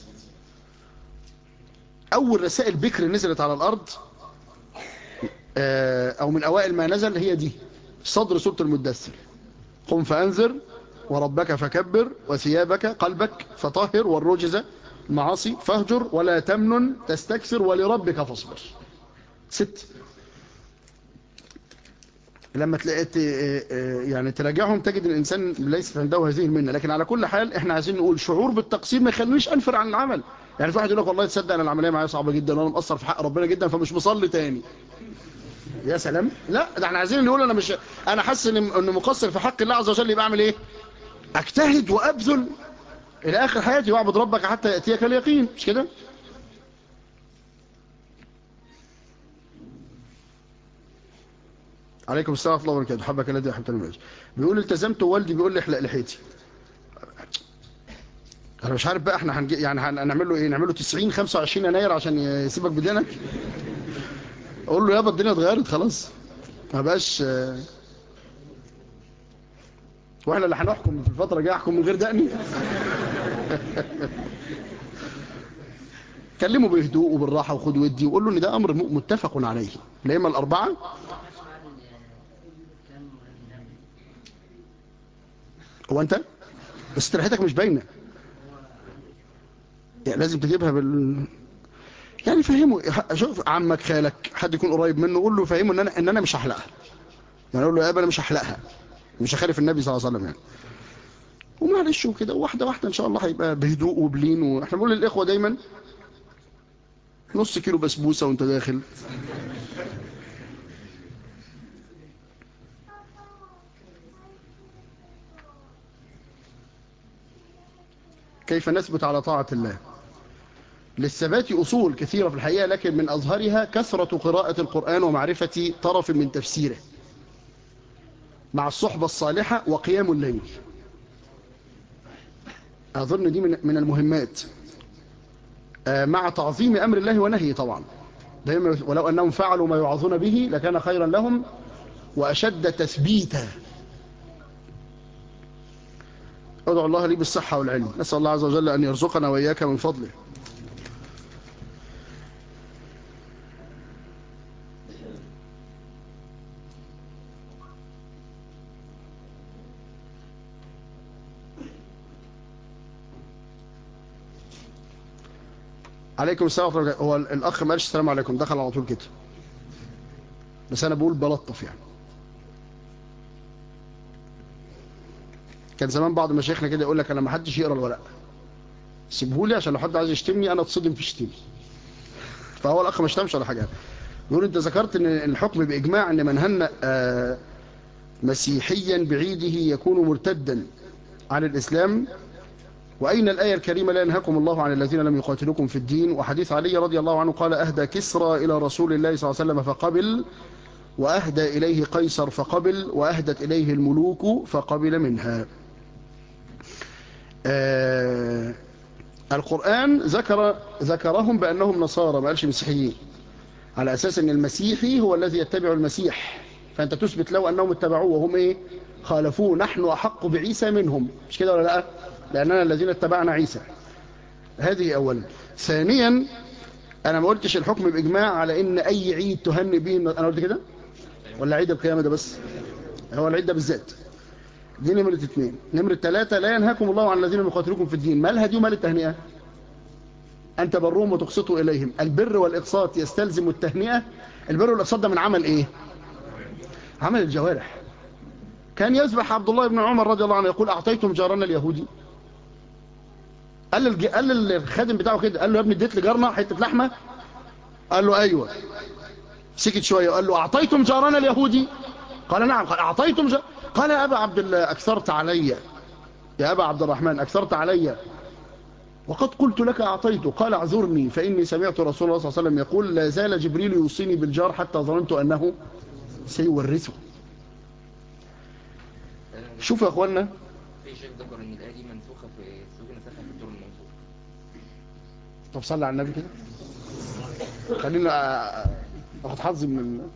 أول رسائل بكر نزلت على الأرض أو من أوائل ما نزل هي دي صدر سورة المدثر قم فأنذر وربك فكبر وثيابك قلبك فطهر والرجز معاصي فاهجر ولا تمنن تستكثر ولربك فاصبر ست لما تلاقيت يعني تراجعهم تجد الإنسان ليست عنده هذه المنة لكن على كل حال احنا عايزين نقول شعور بالتقصير ما يخلينيش أنفر عن العمل يعني في واحد يقول لك والله تصدق أنا العملية معايا صعبة جدا وأنا مقصر في حق ربنا جدا فمش مصلي تاني يا سلام لا ده احنا عايزين نقول أنا مش أنا حاسس إن إن مقصر في حق الله عز وجل يبقى أعمل إيه أجتهد وأبذل إلى آخر حياتي وأعبد ربك حتى يأتيك اليقين مش كده عليكم السلام ورحمه الله وبركاته حبك الذي احببت المعيش بيقول التزمت ووالدي بيقول لي احلق لحيتي انا مش عارف بقى احنا هنجي يعني هنعمل له ايه نعمل له 90 25 يناير عشان يسيبك بدينك اقول له يابا الدنيا اتغيرت خلاص ما بقاش واحنا اللي هنحكم في الفتره الجايه احكم من غير دقني كلمه بهدوء وبالراحه وخد ودي وقول له ان ده امر متفق عليه لا اما الاربعه هو انت بس ترحيتك مش باينه يعني لازم تجيبها بال يعني فهمه شوف عمك خالك حد يكون قريب منه قول له فهمه ان انا ان انا مش هحلقها يعني اقول له يا ابا انا مش هحلقها مش هخالف النبي صلى الله عليه وسلم يعني ومعلش وكده واحده واحده ان شاء الله هيبقى بهدوء وبلين واحنا بنقول للاخوه دايما نص كيلو بسبوسه وانت داخل كيف نثبت على طاعة الله للثبات أصول كثيرة في الحقيقة لكن من أظهرها كثرة قراءة القرآن ومعرفة طرف من تفسيره مع الصحبة الصالحة وقيام الليل أظن دي من المهمات مع تعظيم أمر الله ونهيه طبعا دائما ولو أنهم فعلوا ما يعظون به لكان خيرا لهم وأشد تثبيتا أدعو الله لي بالصحة والعلم نسأل الله عز وجل أن يرزقنا وإياك من فضله عليكم السلام ورحمة الله هو الأخ ما قالش السلام عليكم دخل على طول كده بس أنا بقول بلطف يعني كان زمان بعض مشايخنا كده يقول لك أنا ما حدش يقرأ الورق سيبهولي عشان لو حد عايز يشتمني أنا اتصدم في شتمي فهو الأخ ما اشتمش ولا حاجة يقول أنت ذكرت أن الحكم بإجماع أن من هنأ مسيحيا بعيده يكون مرتدا عن الإسلام وأين الآية الكريمة لا ينهاكم الله عن الذين لم يقاتلوكم في الدين وحديث علي رضي الله عنه قال أهدى كسرى إلى رسول الله صلى الله عليه وسلم فقبل وأهدى إليه قيصر فقبل وأهدت إليه الملوك فقبل منها آه القرآن ذكر ذكرهم بأنهم نصارى ما قالش مسيحيين على أساس أن المسيحي هو الذي يتبع المسيح فأنت تثبت له أنهم اتبعوه وهم إيه خالفوه نحن أحق بعيسى منهم مش كده ولا لا لأننا الذين اتبعنا عيسى هذه أولا ثانيا أنا ما قلتش الحكم بإجماع على إن أي عيد تهني به أنا قلت كده ولا عيد القيامة ده بس هو العيد ده بالذات دي نمرة اثنين نمرة ثلاثة لا ينهاكم الله عن الذين يقاتلوكم في الدين ما الهدي وما التهنئة أن تبروهم وتقسطوا إليهم البر والإقساط يستلزم التهنئة البر والإقساط ده من عمل إيه عمل الجوارح كان يذبح عبد الله بن عمر رضي الله عنه يقول أعطيتم جارنا اليهودي قال الج... قال للخادم بتاعه كده قال له يا ابني اديت لجارنا حته لحمه قال له ايوه سكت شويه وقال له اعطيتم جارنا اليهودي قال نعم قال اعطيتم جار... قال يا ابا عبد الله اكثرت علي يا ابا عبد الرحمن اكثرت علي وقد قلت لك اعطيته قال اعذرني فاني سمعت رسول الله صلى الله عليه وسلم يقول لا زال جبريل يوصيني بالجار حتى ظننت انه سيورثه شوفوا يا اخوانا في شيخ ذكر ان الايه دي منسوخه في سوق نسخها في الدور المنصور طب صلي على النبي كده خلينا اخد حظي من ال...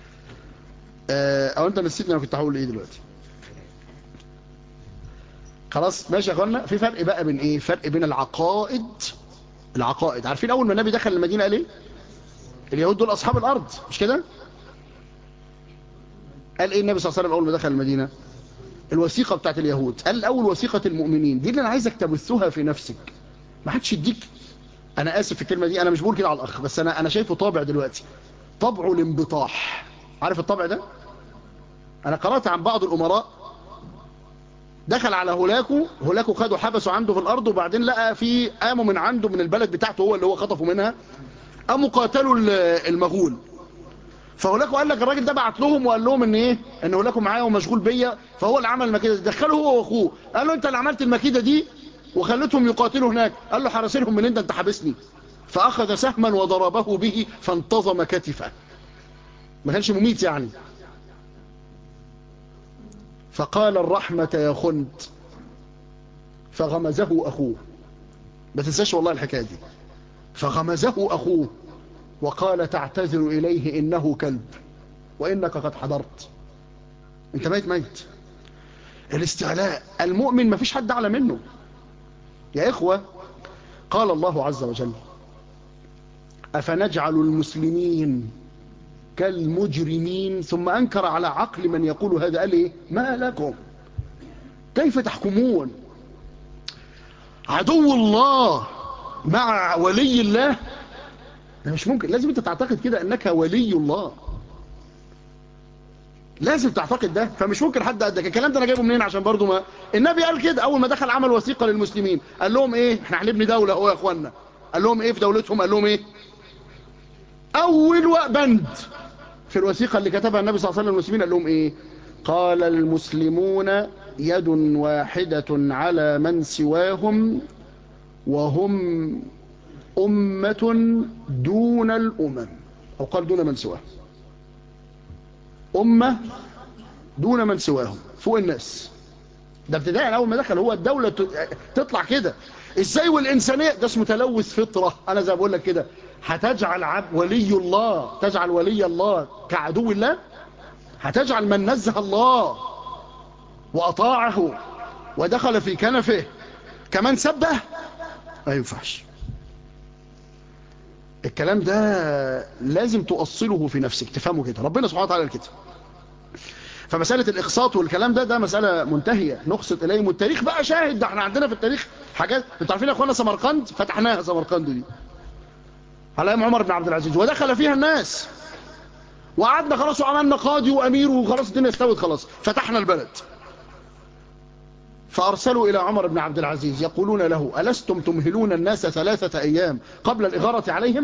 او انت نسيتني انا كنت هقول ايه دلوقتي خلاص ماشي يا اخوانا في فرق بقى بين ايه فرق بين العقائد العقائد عارفين اول ما النبي دخل المدينه قال ايه اليهود دول اصحاب الارض مش كده قال ايه النبي صلى الله عليه وسلم اول ما دخل المدينه الوثيقه بتاعت اليهود قال الاول وثيقه المؤمنين دي اللي انا عايزك تبثها في نفسك ما حدش يديك انا اسف في الكلمه دي انا مش بقول كده على الاخ بس انا انا شايفه طابع دلوقتي طبعه الانبطاح عارف الطبع ده انا قرات عن بعض الامراء دخل على هولاكو هولاكو خدوا حبسوا عنده في الارض وبعدين لقى في قاموا من عنده من البلد بتاعته هو اللي هو خطفوا منها قاموا قاتلوا المغول فهولاكو قال لك الراجل ده بعت لهم وقال لهم ان ايه ان هولاكو معايا ومشغول بيا فهو اللي عمل المكيده دي دخله هو واخوه قال له انت اللي عملت المكيده دي وخلتهم يقاتلوا هناك قال له حرسينهم من انت انت حابسني فاخذ سهما وضربه به فانتظم كتفه ما كانش مميت يعني فقال الرحمة يا خنت فغمزه أخوه ما تنساش والله الحكاية دي فغمزه أخوه وقال تعتذر إليه إنه كلب وإنك قد حضرت انت ميت ميت الاستعلاء المؤمن ما فيش حد أعلى منه يا إخوة قال الله عز وجل أفنجعل المسلمين كالمجرمين ثم أنكر على عقل من يقول هذا قال إيه ما لكم كيف تحكمون عدو الله مع ولي الله ده مش ممكن لازم انت تعتقد كده انك ولي الله لازم تعتقد ده فمش ممكن حد قدك الكلام ده انا جايبه منين عشان برضو ما النبي قال كده اول ما دخل عمل وثيقه للمسلمين قال لهم ايه احنا هنبني دوله اهو يا اخوانا قال لهم ايه في دولتهم قال لهم ايه اول بند في الوثيقه اللي كتبها النبي صلى الله عليه وسلم للمسلمين قال لهم ايه قال المسلمون يد واحده على من سواهم وهم أمة دون الأمم أو قال دون من سواهم أمة دون من سواهم فوق الناس ده ابتداء أول ما دخل هو الدولة تطلع كده ازاي والإنسانية ده اسمه تلوث فطرة أنا زي بقول لك كده هتجعل عبد ولي الله تجعل ولي الله كعدو الله هتجعل من نزه الله وأطاعه ودخل في كنفه كمان سبه ما ينفعش الكلام ده لازم تؤصله في نفسك تفهمه كده ربنا سبحانه وتعالى كده فمسألة الإقساط والكلام ده ده مسألة منتهية نقصد إليهم والتاريخ بقى شاهد ده احنا عندنا في التاريخ حاجات انتوا عارفين يا اخوانا سمرقند فتحناها سمرقند دي على ايام عمر بن عبد العزيز ودخل فيها الناس وقعدنا خلاص وعملنا قاضي وامير وخلاص الدنيا استوت خلاص فتحنا البلد فأرسلوا إلى عمر بن عبد العزيز يقولون له ألستم تمهلون الناس ثلاثة أيام قبل الإغارة عليهم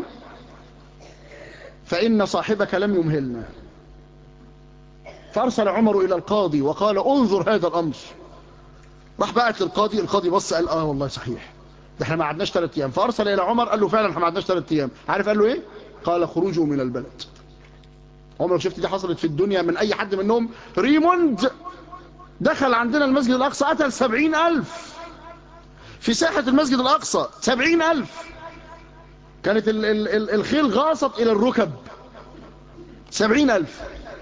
فإن صاحبك لم يمهلنا فأرسل عمر إلى القاضي وقال انظر هذا الأمر راح بقت للقاضي القاضي بص قال آه والله صحيح ده احنا ما عدناش ثلاث أيام فأرسل إلى عمر قال له فعلا احنا ما عدناش ثلاث أيام عارف قال له إيه قال خروجوا من البلد عمرك شفت دي حصلت في الدنيا من أي حد منهم ريموند دخل عندنا المسجد الأقصى قتل سبعين ألف في ساحة المسجد الأقصى سبعين ألف كانت ال ال ال الخيل غاصت إلى الركب سبعين ألف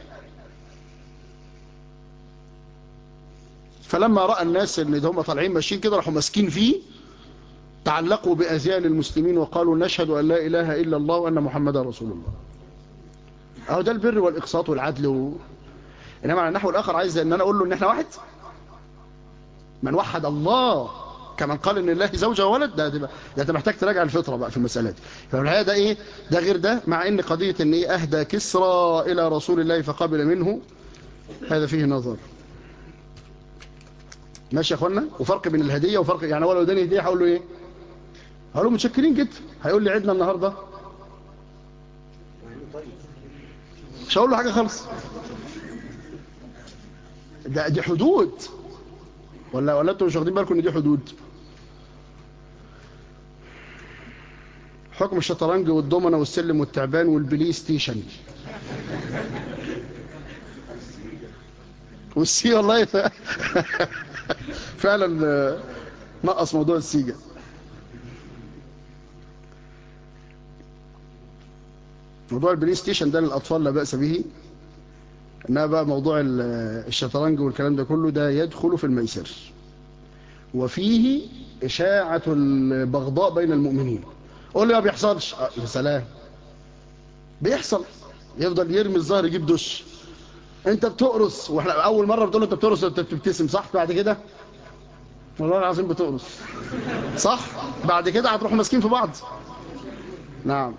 فلما رأى الناس ان هم طالعين ماشيين كده راحوا ماسكين فيه تعلقوا بأذيال المسلمين وقالوا نشهد أن لا إله إلا الله وأن محمدا رسول الله أهو ده البر والإقساط والعدل و... إنما على النحو الآخر عايز أن أنا أقول له إن إحنا واحد من وحد الله كمن قال إن الله زوجة وولد ده ده أنت محتاج تراجع الفطرة بقى في المسألة دي فالحقيقة ده إيه ده غير ده مع إن قضية إن إيه أهدى كسرى إلى رسول الله فقبل منه هذا فيه نظر ماشي يا اخوانا وفرق بين الهديه وفرق يعني هو لو اداني هديه هقول له ايه هقول له متشكرين جدا هيقول لي عيدنا النهارده مش هقول له حاجه خالص ده دي حدود ولا ولا انتوا مش واخدين بالكم ان دي حدود حكم الشطرنج والدومنه والسلم والتعبان والبلاي ستيشن والسي والله فعلا نقص موضوع السيجا موضوع البلاي ستيشن ده للأطفال لا بأس به إنها بقى موضوع الشطرنج والكلام ده كله ده يدخل في الميسر وفيه إشاعة البغضاء بين المؤمنين قول لي ما بيحصلش آه يا سلام بيحصل يفضل يرمي الظهر يجيب دش انت بتقرص واحنا اول مره بتقول له انت بتقرص انت بتبتسم صح بعد كده والله العظيم بتقرص صح بعد كده هتروحوا ماسكين في بعض نعم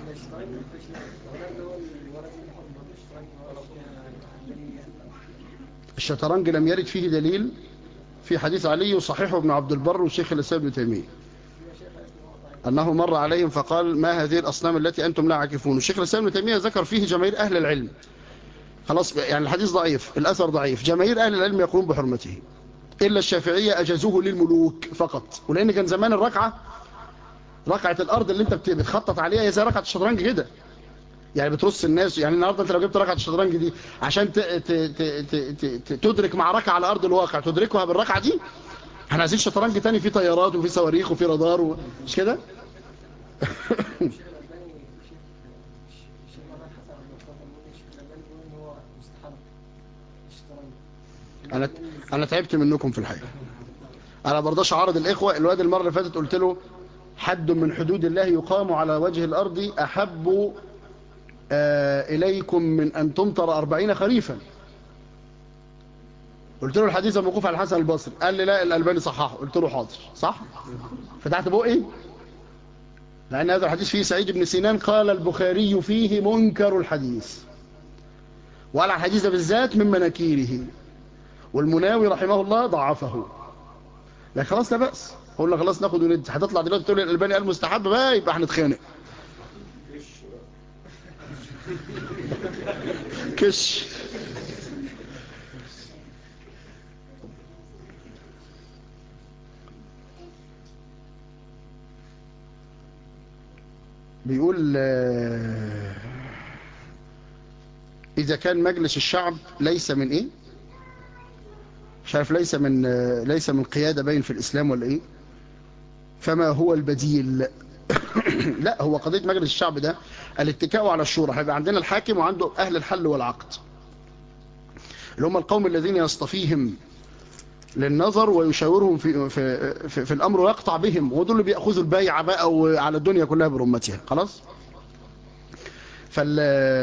الشطرنج لم يرد فيه دليل في حديث علي وصحيحه ابن عبد البر وشيخ الاسلام ابن تيميه أنه مر عليهم فقال ما هذه الأصنام التي أنتم لا عاكفون الشيخ الإسلام ابن تيمية ذكر فيه جماهير أهل العلم خلاص يعني الحديث ضعيف الأثر ضعيف جماهير أهل العلم يقولون بحرمته إلا الشافعية أجازوه للملوك فقط ولأن كان زمان الركعة ركعة الأرض اللي أنت بتخطط عليها هي زي ركعة الشطرنج كده يعني بترص الناس يعني النهارده انت لو جبت ركعه الشطرنج دي عشان ت... ت... ت... ت... ت... تدرك معركه على ارض الواقع تدركها بالركعه دي احنا عايزين شطرنج تاني فيه طيارات وفيه صواريخ وفيه رادار و... مش كده انا انا تعبت منكم في الحقيقه انا برضاش اعرض الاخوه الواد المره اللي فاتت قلت له حد من حدود الله يقام على وجه الارض احب آه اليكم من ان تمطر أربعين خريفا قلت له الحديث الموقوف على الحسن البصري قال لي لا الالباني صححه قلت له حاضر صح فتحت بقي لان هذا الحديث فيه سعيد بن سنان قال البخاري فيه منكر الحديث وعلى الحديث بالذات من مناكيره والمناوي رحمه الله ضعفه لا خلاص لا بأس اقول لك خلاص ناخد وندي هتطلع دلوقتي تقول لي الالباني قال مستحب بقى يبقى هنتخانق كش بيقول آه، إذا كان مجلس الشعب ليس من إيه مش عارف ليس من آه، ليس من قيادة باين في الإسلام ولا إيه فما هو البديل لا هو قضية مجلس الشعب ده الاتكاء على الشورى هيبقى عندنا الحاكم وعنده أهل الحل والعقد اللي هم القوم الذين يصطفيهم للنظر ويشاورهم في, في, في, في الأمر ويقطع بهم ودول اللي بيأخذوا البايعة بقى وعلى الدنيا كلها برمتها خلاص فال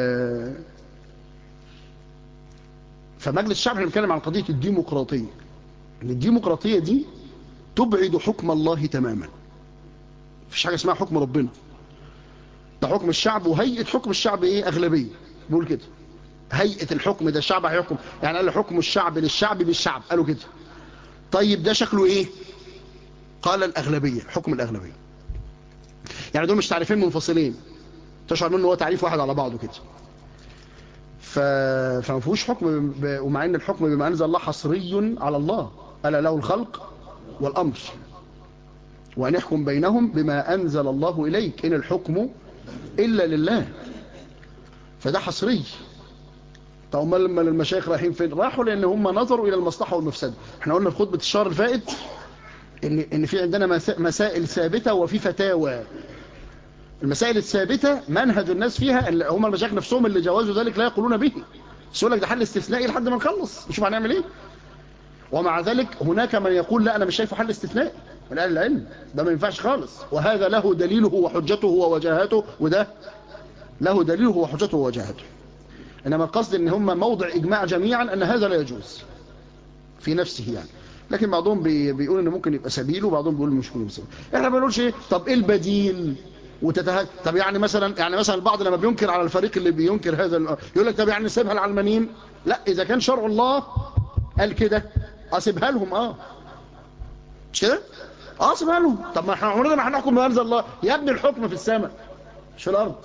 فمجلس الشعب احنا بنتكلم عن قضية الديمقراطية ان الديمقراطية دي تبعد حكم الله تماما مفيش حاجة اسمها حكم ربنا ده حكم الشعب وهيئة حكم الشعب ايه اغلبية بيقول كده هيئة الحكم ده الشعب هيحكم يعني قال حكم الشعب للشعب بالشعب قالوا كده طيب ده شكله ايه قال الاغلبية حكم الاغلبية يعني دول مش تعريفين منفصلين تشعر منه هو تعريف واحد على بعضه كده ف... فما فيهوش حكم ب... ومع ان الحكم بما انزل الله حصري على الله الا له الخلق والامر وان يحكم بينهم بما انزل الله اليك ان الحكم الا لله فده حصري طب امال لما المشايخ رايحين فين راحوا لان هم نظروا الى المصلحه والمفسده احنا قلنا في خطبه الشهر اللي فاتت ان ان في عندنا مسا- مسائل ثابته وفي فتاوى المسائل الثابته منهج الناس فيها اللي هم المشايخ نفسهم اللي جوازوا ذلك لا يقولون به بس يقول لك ده حل استثنائي لحد ما نخلص نشوف هنعمل ايه ومع ذلك هناك من يقول لا انا مش شايفه حل استثنائي من اهل العلم ده ما ينفعش خالص وهذا له دليله وحجته ووجاهته وده له دليله وحجته ووجاهته انما القصد ان هم موضع اجماع جميعا ان هذا لا يجوز في نفسه يعني لكن بعضهم بي بيقول ان ممكن يبقى سبيل وبعضهم بيقول مش ممكن سبيل احنا ما بنقولش ايه طب ايه البديل وتتهج طب يعني مثلا يعني مثلا البعض لما بينكر على الفريق اللي بينكر هذا ال- يقول لك طب يعني نسيبها العلمانيين لا اذا كان شرع الله قال كده اسيبها لهم اه مش كده اه اسيبها لهم طب ما احنا عمرنا ما هنحكم بما انزل الله يا ابني الحكم في السماء مش في الارض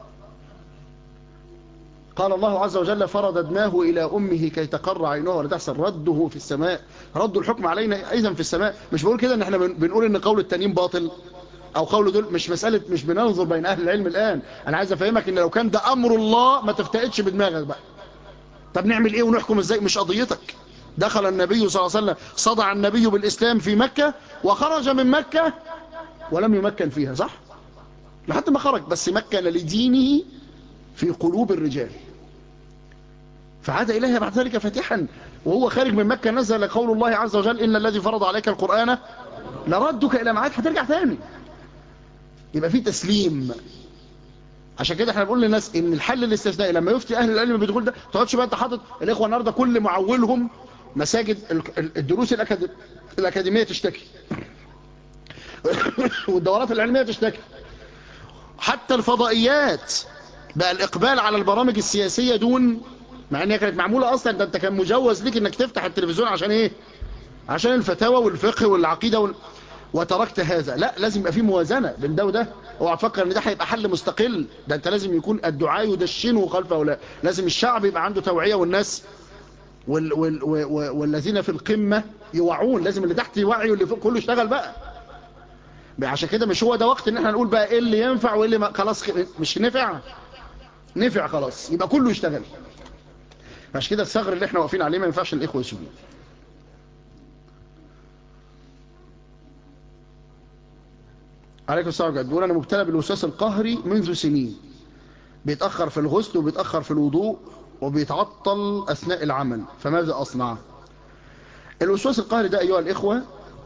قال الله عز وجل فرددناه إلى أمه كي تقر عينها ولا تحسن رده في السماء رد الحكم علينا أيضا في السماء مش بقول كده ان احنا بن- بنقول ان قول التانيين باطل او قول دول مش مسألة مش بننظر بين اهل العلم الان انا عايز افهمك ان لو كان ده امر الله ما تفتقدش بدماغك بقى طب نعمل ايه ونحكم ازاي مش قضيتك دخل النبي صلى الله عليه وسلم صدع النبي بالاسلام في مكة وخرج من مكة ولم يمكن فيها صح لحد ما خرج بس مكن لدينه في قلوب الرجال فعاد إليها بعد ذلك فاتحا وهو خارج من مكة نزل قول الله عز وجل إن الذي فرض عليك القرآن لردك إلى معاد هترجع ثاني يبقى في تسليم عشان كده احنا بنقول للناس ان الحل الاستثنائي لما يفتي اهل العلم بدخول ده ما تقعدش بقى انت حاطط الاخوه النهارده كل معولهم مساجد ال- ال- الدروس الأكاد... الاكاديميه تشتكي والدورات العلميه تشتكي حتى الفضائيات بقى الاقبال على البرامج السياسيه دون مع انها كانت معموله اصلا ده انت كان مجوز ليك انك تفتح التلفزيون عشان ايه عشان الفتاوى والفقه والعقيده وال... وتركت هذا لا لازم يبقى في موازنه بين ده وده اوعى تفكر ان ده هيبقى حل مستقل ده انت لازم يكون الدعاء يدشنه خلف هؤلاء لازم الشعب يبقى عنده توعيه والناس وال... وال... وال... والذين في القمه يوعون لازم اللي تحت يوعي واللي فوق كله يشتغل بقى عشان كده مش هو ده وقت ان احنا نقول بقى ايه اللي ينفع وايه اللي ما... خلاص مش نفع نفع خلاص يبقى كله يشتغل عشان كده الثغر اللي احنا واقفين عليه ما ينفعش الاخوه يسيبوه عليكم السلام عليكم بيقول انا مبتلى بالوسواس القهري منذ سنين بيتاخر في الغسل وبيتاخر في الوضوء وبيتعطل اثناء العمل فماذا اصنع الوسواس القهري ده ايها الاخوه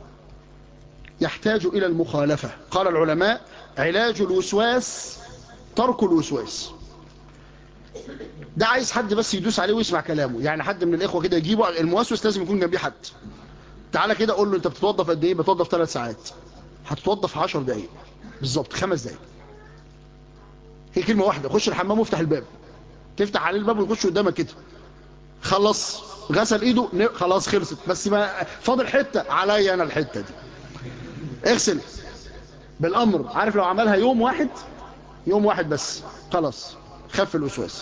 يحتاج الى المخالفه قال العلماء علاج الوسواس ترك الوسواس ده عايز حد بس يدوس عليه ويسمع كلامه يعني حد من الاخوه كده يجيبه الموسوس لازم يكون جنبيه حد تعالى كده قول له انت بتتوظف قد ايه بتوظف ثلاث ساعات هتتوظف 10 دقايق بالظبط خمس دقايق هي كلمه واحده خش الحمام وافتح الباب تفتح عليه الباب ويخش قدامك كده خلص غسل ايده خلاص خلصت بس ما فاضل حته عليا انا الحته دي اغسل بالامر عارف لو عملها يوم واحد يوم واحد بس خلاص خف الوسواس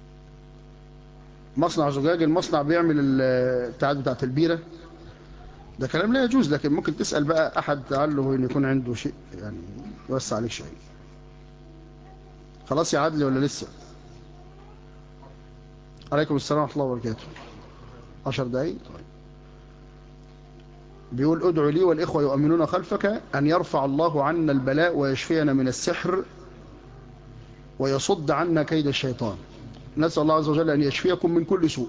مصنع زجاج المصنع بيعمل البتاعات بتاعت البيرة ده كلام لا يجوز لكن ممكن تسأل بقى أحد لعله إن يكون عنده شيء يعني يوسع عليك شوية خلاص يا عدلي ولا لسه عليكم السلام ورحمة الله وبركاته عشر دقايق طيب بيقول ادعو لي والإخوة يؤمنون خلفك أن يرفع الله عنا البلاء ويشفينا من السحر ويصد عنا كيد الشيطان نسأل الله عز وجل أن يشفيكم من كل سوء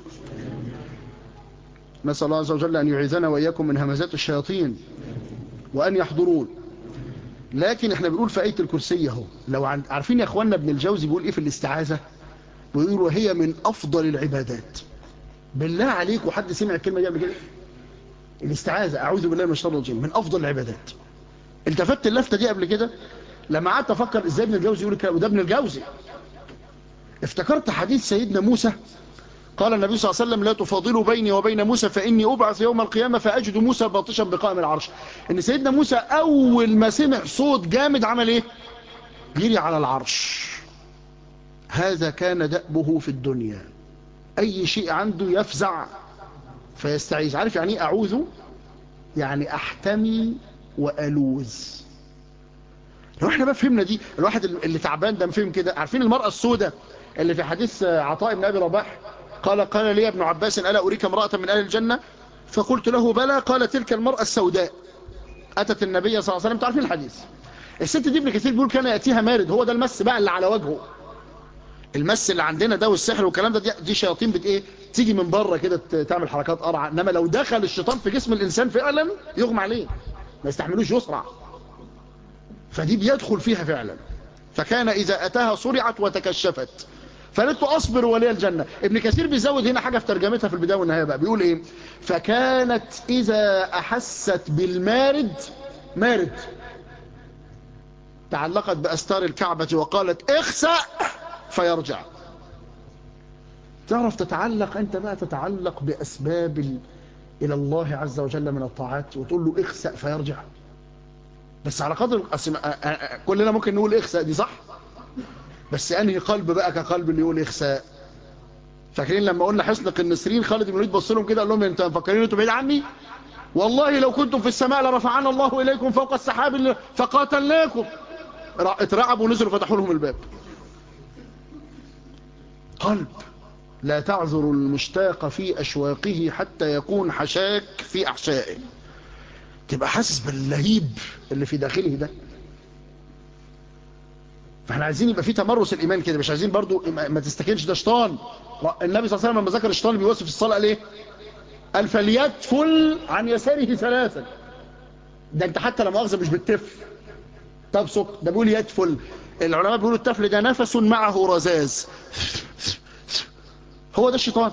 نسأل الله عز وجل أن يعيذنا وإياكم من همزات الشياطين وأن يحضرون لكن احنا بنقول في آية الكرسي اهو لو عن- عارفين يا اخوانا ابن الجوزي بيقول ايه في الاستعاذة بيقول وهي من افضل العبادات بالله عليك وحد سمع الكلمة دي قبل كده الاستعاذة اعوذ بالله من الشيطان الرجيم من افضل العبادات التفت اللفتة دي قبل كده لما قعدت افكر ازاي ابن الجوزي يقول الكلام وده ابن الجوزي افتكرت حديث سيدنا موسى قال النبي صلى الله عليه وسلم لا تفاضلوا بيني وبين موسى فإني أبعث يوم القيامة فأجد موسى باطشا بقائم العرش إن سيدنا موسى أول ما سمع صوت جامد عمل إيه جري على العرش هذا كان دأبه في الدنيا أي شيء عنده يفزع فيستعيذ عارف يعني إيه أعوذ يعني أحتمي وألوذ لو احنا بقى فهمنا دي الواحد اللي تعبان ده فهم كده عارفين المرأة السوداء اللي في حديث عطاء بن أبي رباح قال قال لي ابن عباس ألا أريك امرأة من أهل الجنة فقلت له بلى قال تلك المرأة السوداء أتت النبي صلى الله عليه وسلم تعرفين الحديث الست دي ابن كثير بيقول كان يأتيها مارد هو ده المس بقى اللي على وجهه المس اللي عندنا ده والسحر والكلام ده دي, دي شياطين بت ايه تيجي من بره كده ت- تعمل حركات قرعه انما لو دخل الشيطان في جسم الانسان فعلا يغمى عليه ما يستحملوش يسرع فدي بيدخل فيها فعلا فكان اذا اتاها صرعت وتكشفت فقالت له اصبر ولي الجنه ابن كثير بيزود هنا حاجه في ترجمتها في البدايه والنهايه بقى بيقول ايه فكانت اذا احست بالمارد مارد تعلقت باستار الكعبه وقالت اخسأ فيرجع تعرف تتعلق انت بقى تتعلق باسباب ال... الى الله عز وجل من الطاعات وتقول له اخسأ فيرجع بس على قدر أسم... أ- أ- أ- كلنا ممكن نقول اخسأ دي صح بس انهي قلب بقى كقلب اللي يقول اخساء فاكرين لما قلنا حصنق النسرين خالد بن الوليد بص لهم كده قال لهم انت مفكرين انتوا بعيد عني والله لو كنتم في السماء لرفعنا الله اليكم فوق السحاب اللي- فقاتلناكم را- اترعبوا ونزلوا فتحوا لهم الباب قلب لا تعذر المشتاق في أشواقه حتى يكون حشاك في أحشائه تبقى حاسس باللهيب اللي في داخله ده فاحنا عايزين يبقى في تمرس الإيمان كده مش عايزين برضو ما ما تستكنش ده شيطان النبي صلى الله عليه وسلم لما ذكر الشيطان اللي بيوصف الصلاة قال ايه قال فليتفل عن يساره ثلاثا ده انت حتى لما مؤاخذة مش بتف تبصق ده بيقول يتفل العلماء بيقولوا التفل ده نفس معه رزاز هو ده الشيطان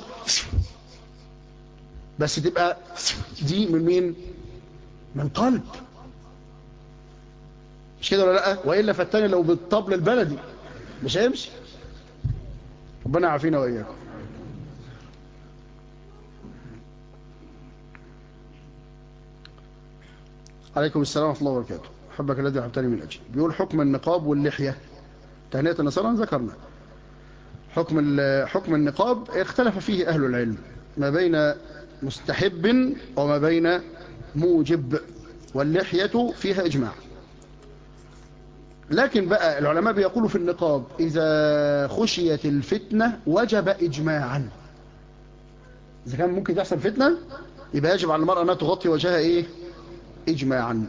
بس تبقى دي من مين من قلب مش كده ولا لا والا فالتاني لو بالطبل البلدي مش هيمشي ربنا يعافينا واياكم عليكم السلام ورحمه الله وبركاته حبك الذي احبتني من اجل بيقول حكم النقاب واللحيه تهنئه النصارى ذكرنا حكم ال- حكم النقاب اختلف فيه أهل العلم ما بين مستحب وما بين موجب واللحية فيها إجماع لكن بقى العلماء بيقولوا في النقاب إذا خشيت الفتنة وجب إجماعا إذا كان ممكن تحصل فتنة يبقى يجب على المرأة أنها تغطي وجهها إيه إجماعا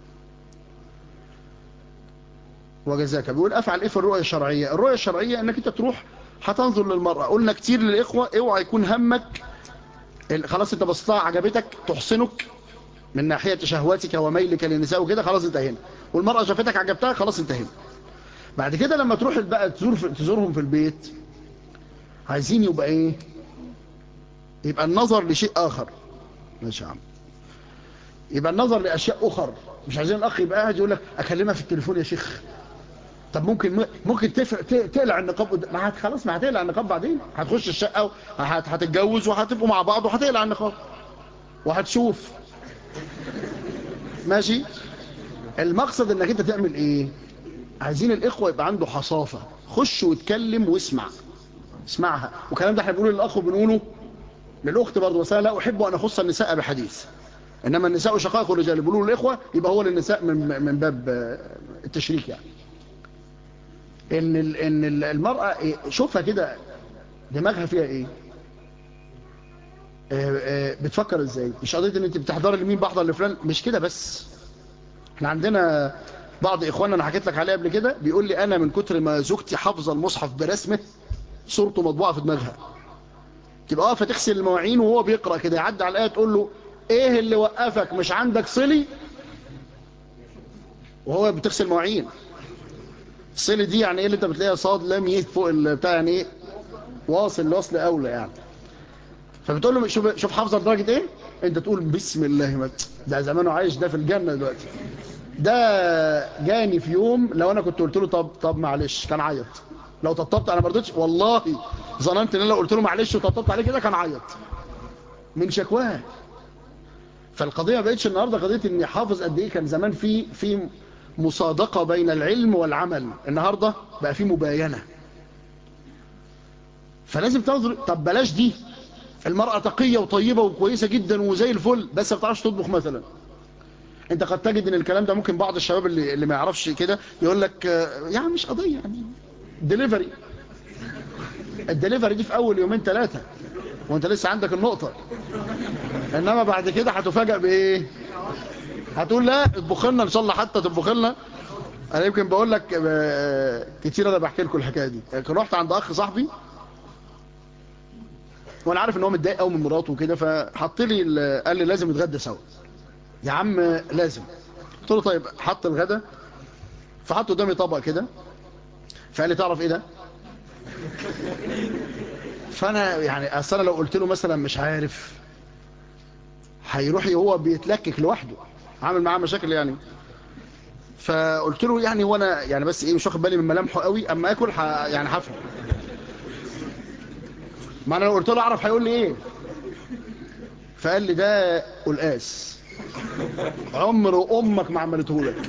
وجزاك بيقول افعل ايه في الرؤيه الشرعيه الرؤيه الشرعيه انك انت تروح هتنظر للمراه قلنا كتير للاخوه اوعى يكون همك ال- خلاص انت بصيتها عجبتك تحسنك من ناحيه شهواتك وميلك للنساء وكده خلاص انتهينا والمراه شافتك عجبتها خلاص انتهينا بعد كده لما تروح بقى تزور في تزورهم في البيت عايزين يبقى ايه يبقى النظر لشيء اخر ماشي يا عم يبقى النظر لاشياء اخر مش عايزين الاخ يبقى قاعد يقول لك اكلمها في التليفون يا شيخ طب ممكن ممكن تفرق ت- تقلع النقاب قدام ما هت- خلاص ما هتقلع النقاب بعدين هتخش الشقه وهت- هتتجوز وهتبقوا مع بعض وهتقلع النقاب وهتشوف ماشي المقصد انك انت تعمل ايه عايزين الاخوه يبقى عنده حصافه خش واتكلم واسمع اسمعها والكلام ده احنا بنقوله للاخ وبنقوله للاخت برضه بس انا لا احب ان اخص النساء بحديث انما النساء شقائق الرجال بيقولوا الاخوه يبقى هو للنساء من من باب آه، التشريك يعني ان ال- ان ال- المراه إيه، شوفها كده دماغها فيها ايه آه، آه، بتفكر ازاي مش قضيه ان انت بتحضري لمين بحضر لفلان مش كده بس احنا عندنا بعض اخواننا انا حكيت لك عليه قبل كده بيقول لي انا من كتر ما زوجتي حافظه المصحف برسمه صورته مطبوعه في دماغها تبقى واقفه تغسل المواعين وهو بيقرا كده يعدي على الايه تقول له ايه اللي وقفك مش عندك صلي وهو بتغسل مواعين الصلي دي يعني ايه اللي انت بتلاقيها صاد لام يه فوق البتاع يعني ايه واصل لوصل اولى يعني فبتقول له شوف شوف حافظه لدرجه ايه انت تقول بسم الله ما ده زمانه عايش ده في الجنه دلوقتي ده جاني في يوم لو انا كنت قلت له طب طب معلش كان عيط لو طبطبت انا ما رضيتش والله ظننت ان انا لو قلت له معلش وطبطبت عليه كده كان عيط من شكواه فالقضيه ما بقتش النهارده قضيه اني حافظ قد ايه كان زمان في في مصادقه بين العلم والعمل النهارده بقى في مباينه فلازم تنظر طب بلاش دي المرأة تقية وطيبة وكويسة جدا وزي الفل بس ما بتعرفش تطبخ مثلا انت قد تجد ان الكلام ده ممكن بعض الشباب اللي, اللي ما يعرفش كده يقول لك آه، يعني مش قضية يعني ديليفري الدليفري دي في اول يومين ثلاثة وانت لسه عندك النقطة انما بعد كده هتفاجئ بايه هتقول لا اطبخ لنا ان شاء الله حتى تطبخ لنا انا يمكن بقول لك آه، كتير انا بحكي لكم الحكايه دي كنت رحت عند اخ صاحبي وانا عارف ان هو متضايق قوي من مراته وكده فحط لي ال- قال لي لازم نتغدى سوا يا عم لازم قلت له طيب حط الغدا فحط قدامي طبق كده فقال لي تعرف ايه ده فانا يعني اصل انا لو قلت له مثلا مش عارف هيروح هو بيتلكك لوحده عامل معاه مشاكل يعني فقلت له يعني وانا يعني بس ايه مش واخد بالي من ملامحه قوي اما اكل ح... يعني هفهم ما انا لو قلت له اعرف هيقول لي ايه فقال لي ده قلقاس عمر امك ما عملته لك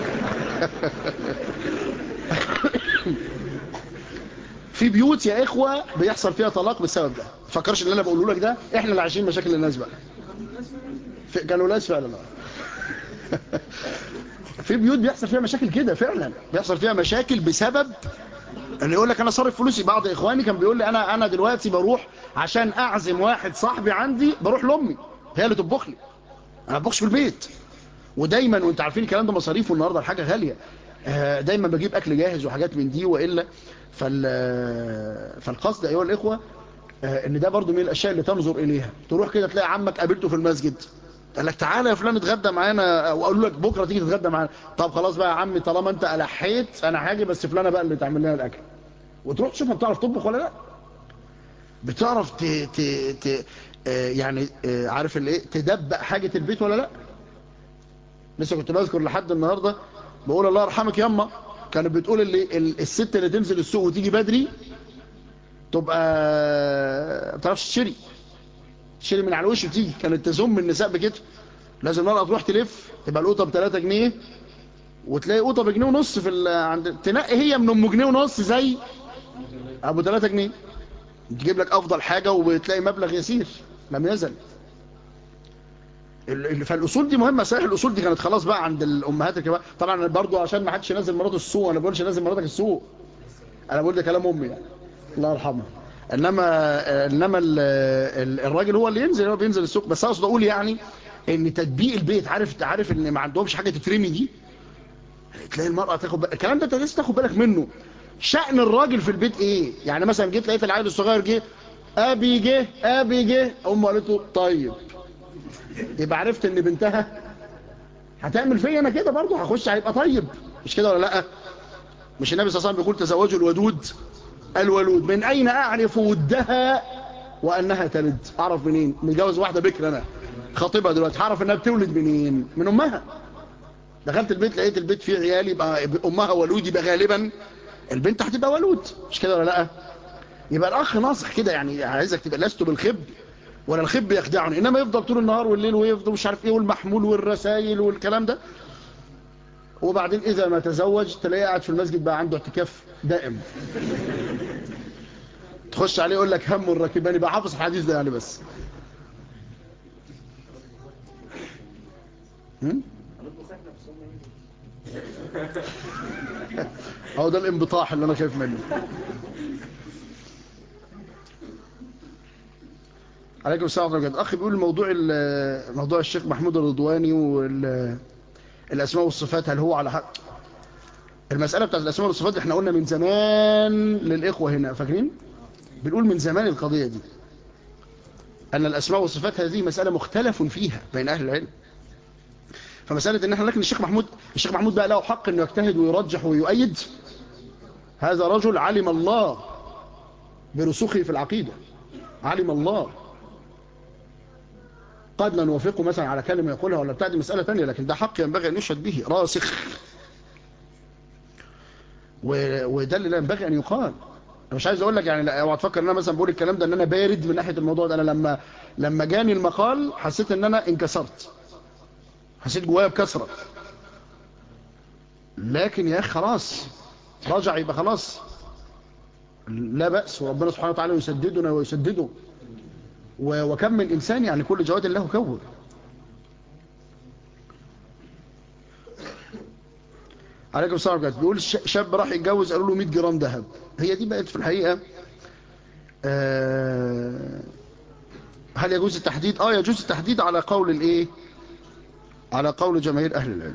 في بيوت يا اخوه بيحصل فيها طلاق بسبب ده ما تفكرش اللي انا بقوله لك ده احنا اللي عايشين مشاكل الناس بقى في- كانوا قلقاس فعلا آه. في بيوت بيحصل فيها مشاكل كده فعلا بيحصل فيها مشاكل بسبب اللي يقول لك انا صارف فلوسي بعض اخواني كان بيقول لي انا انا دلوقتي بروح عشان اعزم واحد صاحبي عندي بروح لامي هي اللي تطبخ لي انا ما بطبخش في البيت ودايما وانت عارفين الكلام ده مصاريفه النهارده الحاجه غاليه آه، دايما بجيب اكل جاهز وحاجات من دي والا فال فالقصد ايها الاخوه آه، ان ده برضو من الاشياء اللي تنظر اليها تروح كده تلاقي عمك قابلته في المسجد قال لك تعالى يا فلان اتغدى معانا واقول لك بكره تيجي تتغدى معانا طب خلاص بقى يا عمي طالما انت الحيت انا هاجي بس فلانه بقى اللي تعمل لنا الاكل وتروح تشوفها بتعرف تطبخ ولا لا بتعرف ت... ت... ت... آه، يعني آه، عارف الايه تدبق حاجه البيت ولا لا لسه كنت بذكر لحد النهارده بقول الله يرحمك ياما كانت بتقول اللي ال- الست اللي تنزل السوق وتيجي بدري تبقى ما بتعرفش تشتري تشتري من على الوش وتيجي كانت تزم النساء بكده لازم المرأة تروح تلف تبقى القطة ب 3 جنيه وتلاقي قطة بجنيه ونص في ال- عند تنقي هي من ام جنيه ونص زي ابو 3 جنيه تجيب لك افضل حاجة وبتلاقي مبلغ يسير لم يزل ال- ال- فالاصول دي مهمه صحيح الاصول دي كانت خلاص بقى عند الامهات الكبار طبعا برضو عشان ما حدش ينزل مراته السوق انا ما بقولش نزل مراتك السوق انا بقول ده كلام امي يعني الله يرحمها انما انما ال- ال- الراجل هو اللي ينزل هو بينزل السوق بس اقصد اقول يعني ان تدبيق البيت عارف عارف ان ما عندهمش حاجه تترمي دي تلاقي المراه تاخد بالك الكلام ده انت لازم تاخد بالك منه شأن الراجل في البيت ايه يعني مثلا جيت لقيت العيل الصغير جه ابي جه ابي جه امه قالت له طيب يبقى عرفت ان بنتها هتعمل فيا انا كده برضه هخش هيبقى طيب مش كده ولا لا مش النبي صلى الله عليه وسلم بيقول تزوجوا الودود الولود من اين اعرف ودها وانها تلد اعرف منين متجوز واحده بكر انا خطيبها دلوقتي هعرف انها بتولد منين من امها دخلت البيت لقيت البيت فيه عيال يبقى امها ولود يبقى غالبا البنت هتبقى ولود مش كده ولا لا يبقى الاخ ناصح كده يعني عايزك تبقى لست بالخب ولا الخب يخدعني انما يفضل طول النهار والليل ويفضل مش عارف ايه والمحمول والرسائل والكلام ده وبعدين اذا ما تزوج تلاقيه قاعد في المسجد بقى عنده اعتكاف دائم تخش عليه يقول لك هم الراكبان يبقى حافظ الحديث ده يعني بس هم؟ هو ده الانبطاح اللي انا خايف منه عليكم السلام ورحمه الله اخي بيقول موضوع ال- موضوع الشيخ محمود الرضواني والاسماء والصفات هل هو على حق المساله بتاعت الاسماء والصفات دي احنا قلنا من زمان للاخوه هنا فاكرين بنقول من زمان القضيه دي ان الاسماء والصفات هذه مساله مختلف فيها بين اهل العلم فمساله ان احنا لكن الشيخ محمود الشيخ محمود بقى له حق انه يجتهد ويرجح ويؤيد هذا رجل علم الله برسوخه في العقيده علم الله قد لا نوافقه مثلا على كلمه يقولها ولا بتاع دي مساله ثانيه لكن ده حق ينبغي ان يشهد به راسخ و- وده اللي لا ينبغي ان يقال انا مش عايز اقول لك يعني لا اوعى تفكر ان انا مثلا بقول الكلام ده ان انا بارد من ناحيه الموضوع ده انا لما لما جاني المقال حسيت ان انا انكسرت حسيت جوايا بكسره لكن يا اخي خلاص رجع يبقى خلاص لا بأس وربنا سبحانه وتعالى يسددنا ويسدده و- وكم من إنسان يعني كل جواد له كور عليكم السلام عليكم بيقول ش- شاب راح يتجوز قالوا له 100 جرام ذهب هي دي بقت في الحقيقة آه، هل يجوز التحديد اه يجوز التحديد على قول الايه على قول جماهير اهل العلم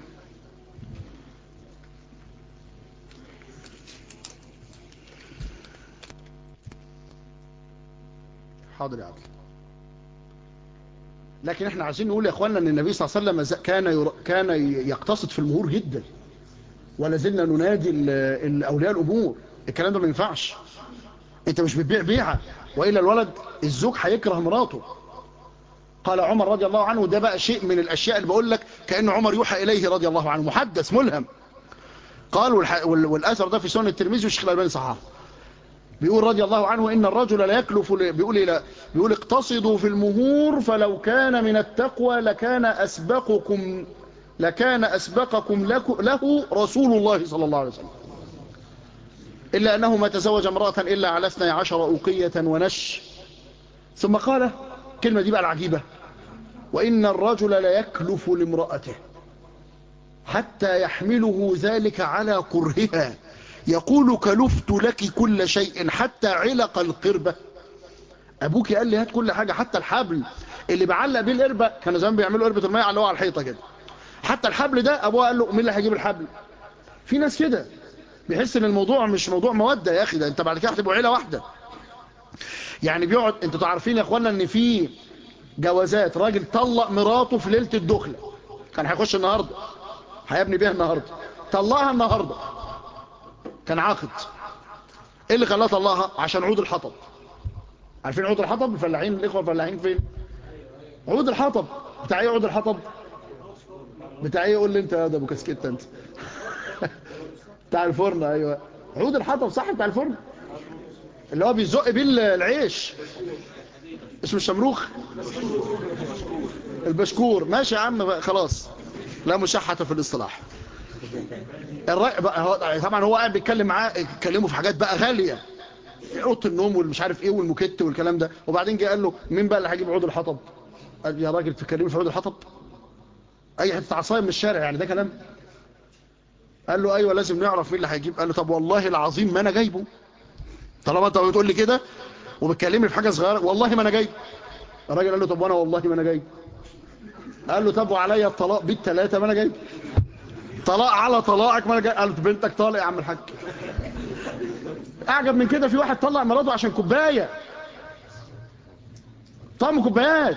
حاضر يا عبد لكن احنا عايزين نقول يا اخوانا ان النبي صلى الله عليه وسلم كان ير... كان يقتصد في المهور جدا ولا زلنا ننادي ال- ال- اولياء الامور الكلام ده ما ينفعش انت مش بتبيع بيعه والا الولد الزوج هيكره مراته قال عمر رضي الله عنه ده بقى شيء من الاشياء اللي بقول لك كان عمر يوحى اليه رضي الله عنه محدث ملهم قال والح... وال... والاثر ده في سنن الترمذي والشيخ الالباني صححه بيقول رضي الله عنه إن الرجل لا يكلف بيقول إيه لا بيقول اقتصدوا في المهور فلو كان من التقوى لكان أسبقكم لكان أسبقكم لك- له رسول الله صلى الله عليه وسلم إلا أنه ما تزوج امرأة إلا على 12 أوقية ونش ثم قال كلمة دي بقى العجيبة وإن الرجل لا يكلف لامرأته حتى يحمله ذلك على كرهها يقول كلفت لك كل شيء حتى علق القربة أبوك قال لي هات كل حاجة حتى الحبل اللي بعلق بيه القربة كانوا زمان بيعملوا قربة المية على على الحيطة كده حتى الحبل ده أبوه قال له مين اللي هيجيب الحبل في ناس كده بيحس ان الموضوع مش موضوع مودة يا أخي ده أنت بعد كده هتبقوا عيلة واحدة يعني بيقعد انتوا تعرفين يا اخوانا ان في جوازات راجل طلق مراته في ليلة الدخلة كان هيخش النهاردة هيبني بيها النهاردة طلقها النهاردة كان عاقد ايه اللي خلاه طلقها عشان عود الحطب عارفين عود الحطب الفلاحين الاخوه الفلاحين فين عود الحطب بتاع ايه عود الحطب بتاع ايه قول لي انت يا ده ابو كسكته انت بتاع الفرن ايوه عود الحطب صح بتاع الفرن اللي هو بيزق بيه العيش اسمه الشمروخ البشكور ماشي يا عم بقى خلاص لا مشحة في الاصطلاح الرأي بقى هو طبعا هو قاعد بيتكلم معاه يتكلموا في حاجات بقى غالية اوضه النوم والمش عارف ايه والموكيت والكلام ده وبعدين جه قال له مين بقى اللي هيجيب عود الحطب قال يا راجل تتكلموا في عود الحطب اي حته عصايه من الشارع يعني ده كلام قال له ايوه لازم نعرف مين اللي هيجيب قال له طب والله العظيم ما انا جايبه طالما انت بتقول لي كده وبتكلمني في حاجه صغيره والله ما انا جايب الراجل قال له طب وانا والله ما انا جايب قال له طب وعليا الطلاق بالثلاثه ما انا جايب طلاق على طلاقك ما انا جايب قال له بنتك طالق يا عم الحاج اعجب من كده في واحد طلق مراته عشان كوبايه طعم كوبايات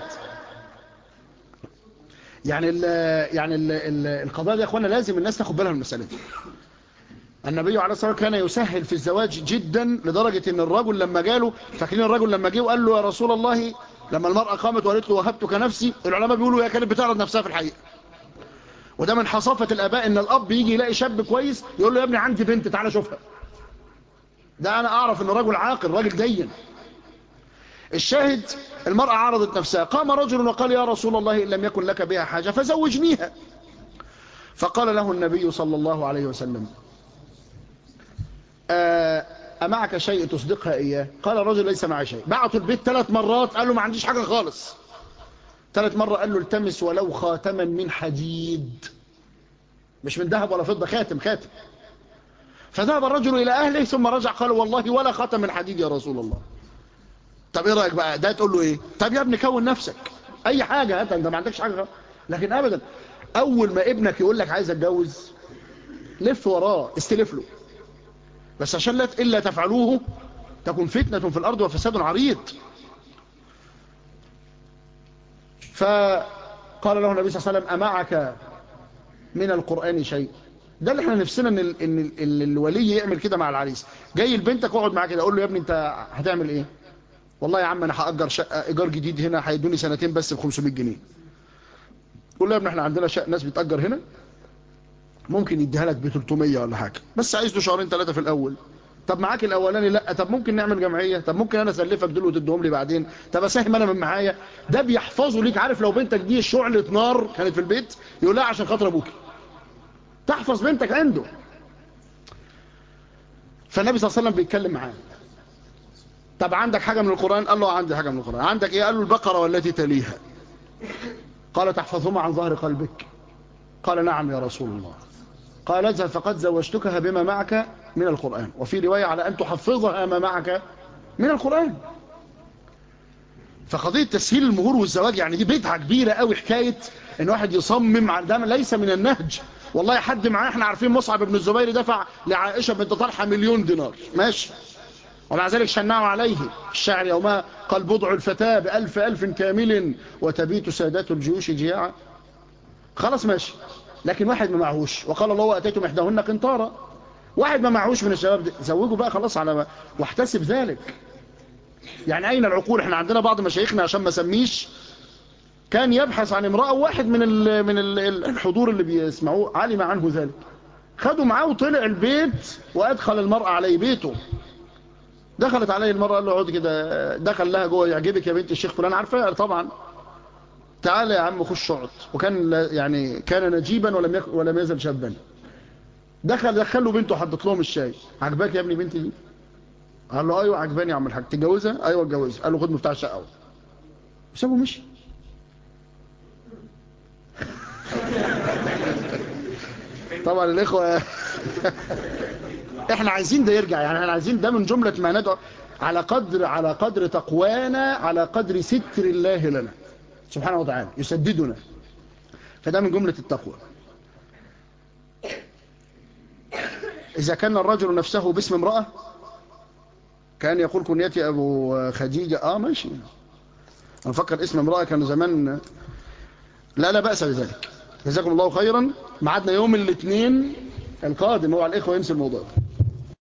يعني ال يعني ال ال القضايا دي يا اخوانا لازم الناس تاخد بالها من المساله دي النبي عليه الصلاه والسلام كان يسهل في الزواج جدا لدرجه ان الرجل لما جاله فاكرين الرجل لما جه وقال له يا رسول الله لما المراه قامت وقالت له وهبتك نفسي العلماء بيقولوا هي كانت بتعرض نفسها في الحقيقه وده من حصافه الاباء ان الاب يجي يلاقي شاب كويس يقول له يا ابني عندي بنت تعالى شوفها ده انا اعرف ان رجل عاقل راجل دين الشاهد المرأة عرضت نفسها قام رجل وقال يا رسول الله إن لم يكن لك بها حاجة فزوجنيها فقال له النبي صلى الله عليه وسلم أمعك شيء تصدقها إياه قال الرجل ليس معي شيء بعتوا البيت ثلاث مرات قال له ما عنديش حاجة خالص ثالث مرة قال له التمس ولو خاتما من حديد مش من ذهب ولا فضة خاتم خاتم فذهب الرجل إلى أهله ثم رجع قال والله ولا خاتم من حديد يا رسول الله طب ايه رأيك بقى ده تقول له ايه طب يا ابني كون نفسك اي حاجة هات انت ما عندكش حاجة لكن ابدا اول ما ابنك يقول لك عايز اتجوز لف وراه استلف له بس عشان لا الا تفعلوه تكون فتنة في الارض وفساد عريض فقال له النبي صلى الله عليه وسلم امعك من القرآن شيء ده اللي احنا نفسنا ان, ال إن, ال إن الولي يعمل كده مع العريس جاي لبنتك اقعد معاه كده اقول له يا ابني انت هتعمل ايه والله يا عم انا هاجر شقه ايجار جديد هنا هيدوني سنتين بس ب 500 جنيه قول له يا ابني احنا عندنا شقه ناس بتاجر هنا ممكن يديها لك ب 300 ولا حاجه بس عايز له شهرين ثلاثه في الاول طب معاك الاولاني لا طب ممكن نعمل جمعيه طب ممكن انا اسلفك دول وتديهم لي بعدين طب اساهم انا من معايا ده بيحفظوا ليك عارف لو بنتك دي شعله نار كانت في البيت يقول لها عشان خاطر ابوكي تحفظ بنتك عنده فالنبي صلى الله عليه وسلم بيتكلم معاه طب عندك حاجة من القرآن قال له عندي حاجة من القرآن عندك ايه قال له البقرة والتي تليها قال تحفظهما عن ظهر قلبك قال نعم يا رسول الله قال اذهب فقد زوجتكها بما معك من القرآن وفي رواية على أن تحفظها ما معك من القرآن فقضية تسهيل المهور والزواج يعني دي بدعة كبيرة قوي حكاية ان واحد يصمم على ده ليس من النهج والله حد معاه احنا عارفين مصعب بن الزبير دفع لعائشة بنت طلحة مليون دينار ماشي ومع ذلك شنعوا عليه الشعر يومها قال بضع الفتاة بألف ألف كامل وتبيت سادات الجيوش جياعا خلاص ماشي لكن واحد ما معهوش وقال الله وأتيتم إحداهن قنطارا واحد ما معهوش من الشباب ده زوجوا بقى خلاص على ما واحتسب ذلك يعني أين العقول احنا عندنا بعض مشايخنا عشان ما سميش كان يبحث عن امرأة واحد من ال من ال الحضور اللي بيسمعوه علم عنه ذلك خدوا معاه وطلع البيت وأدخل المرأة عليه بيته دخلت عليه المرأة قال له اقعد كده دخل لها جوه يعجبك يا بنت الشيخ فلان عارفاه طبعا تعالى يا عم خش اقعد وكان يعني كان نجيبا ولم يك ولم يزل شابا دخل دخل له بنته حطت لهم الشاي عجباك يا ابني بنتي دي قال له ايوه عجباني يا عم الحاج تتجوزها ايوه اتجوزها قال له خد مفتاح الشقه وسابه مشي طبعا الاخوه احنا عايزين ده يرجع يعني احنا عايزين ده من جملة ما ندعو على قدر على قدر تقوانا على قدر ستر الله لنا سبحانه وتعالى يسددنا فده من جملة التقوى إذا كان الرجل نفسه باسم امرأة كان يقول كنيتي أبو خديجة آه ماشي أنا فكر اسم امرأة كان زمان لا لا بأس بذلك جزاكم الله خيرا معادنا يوم الاثنين القادم هو على الإخوة ينسي الموضوع ده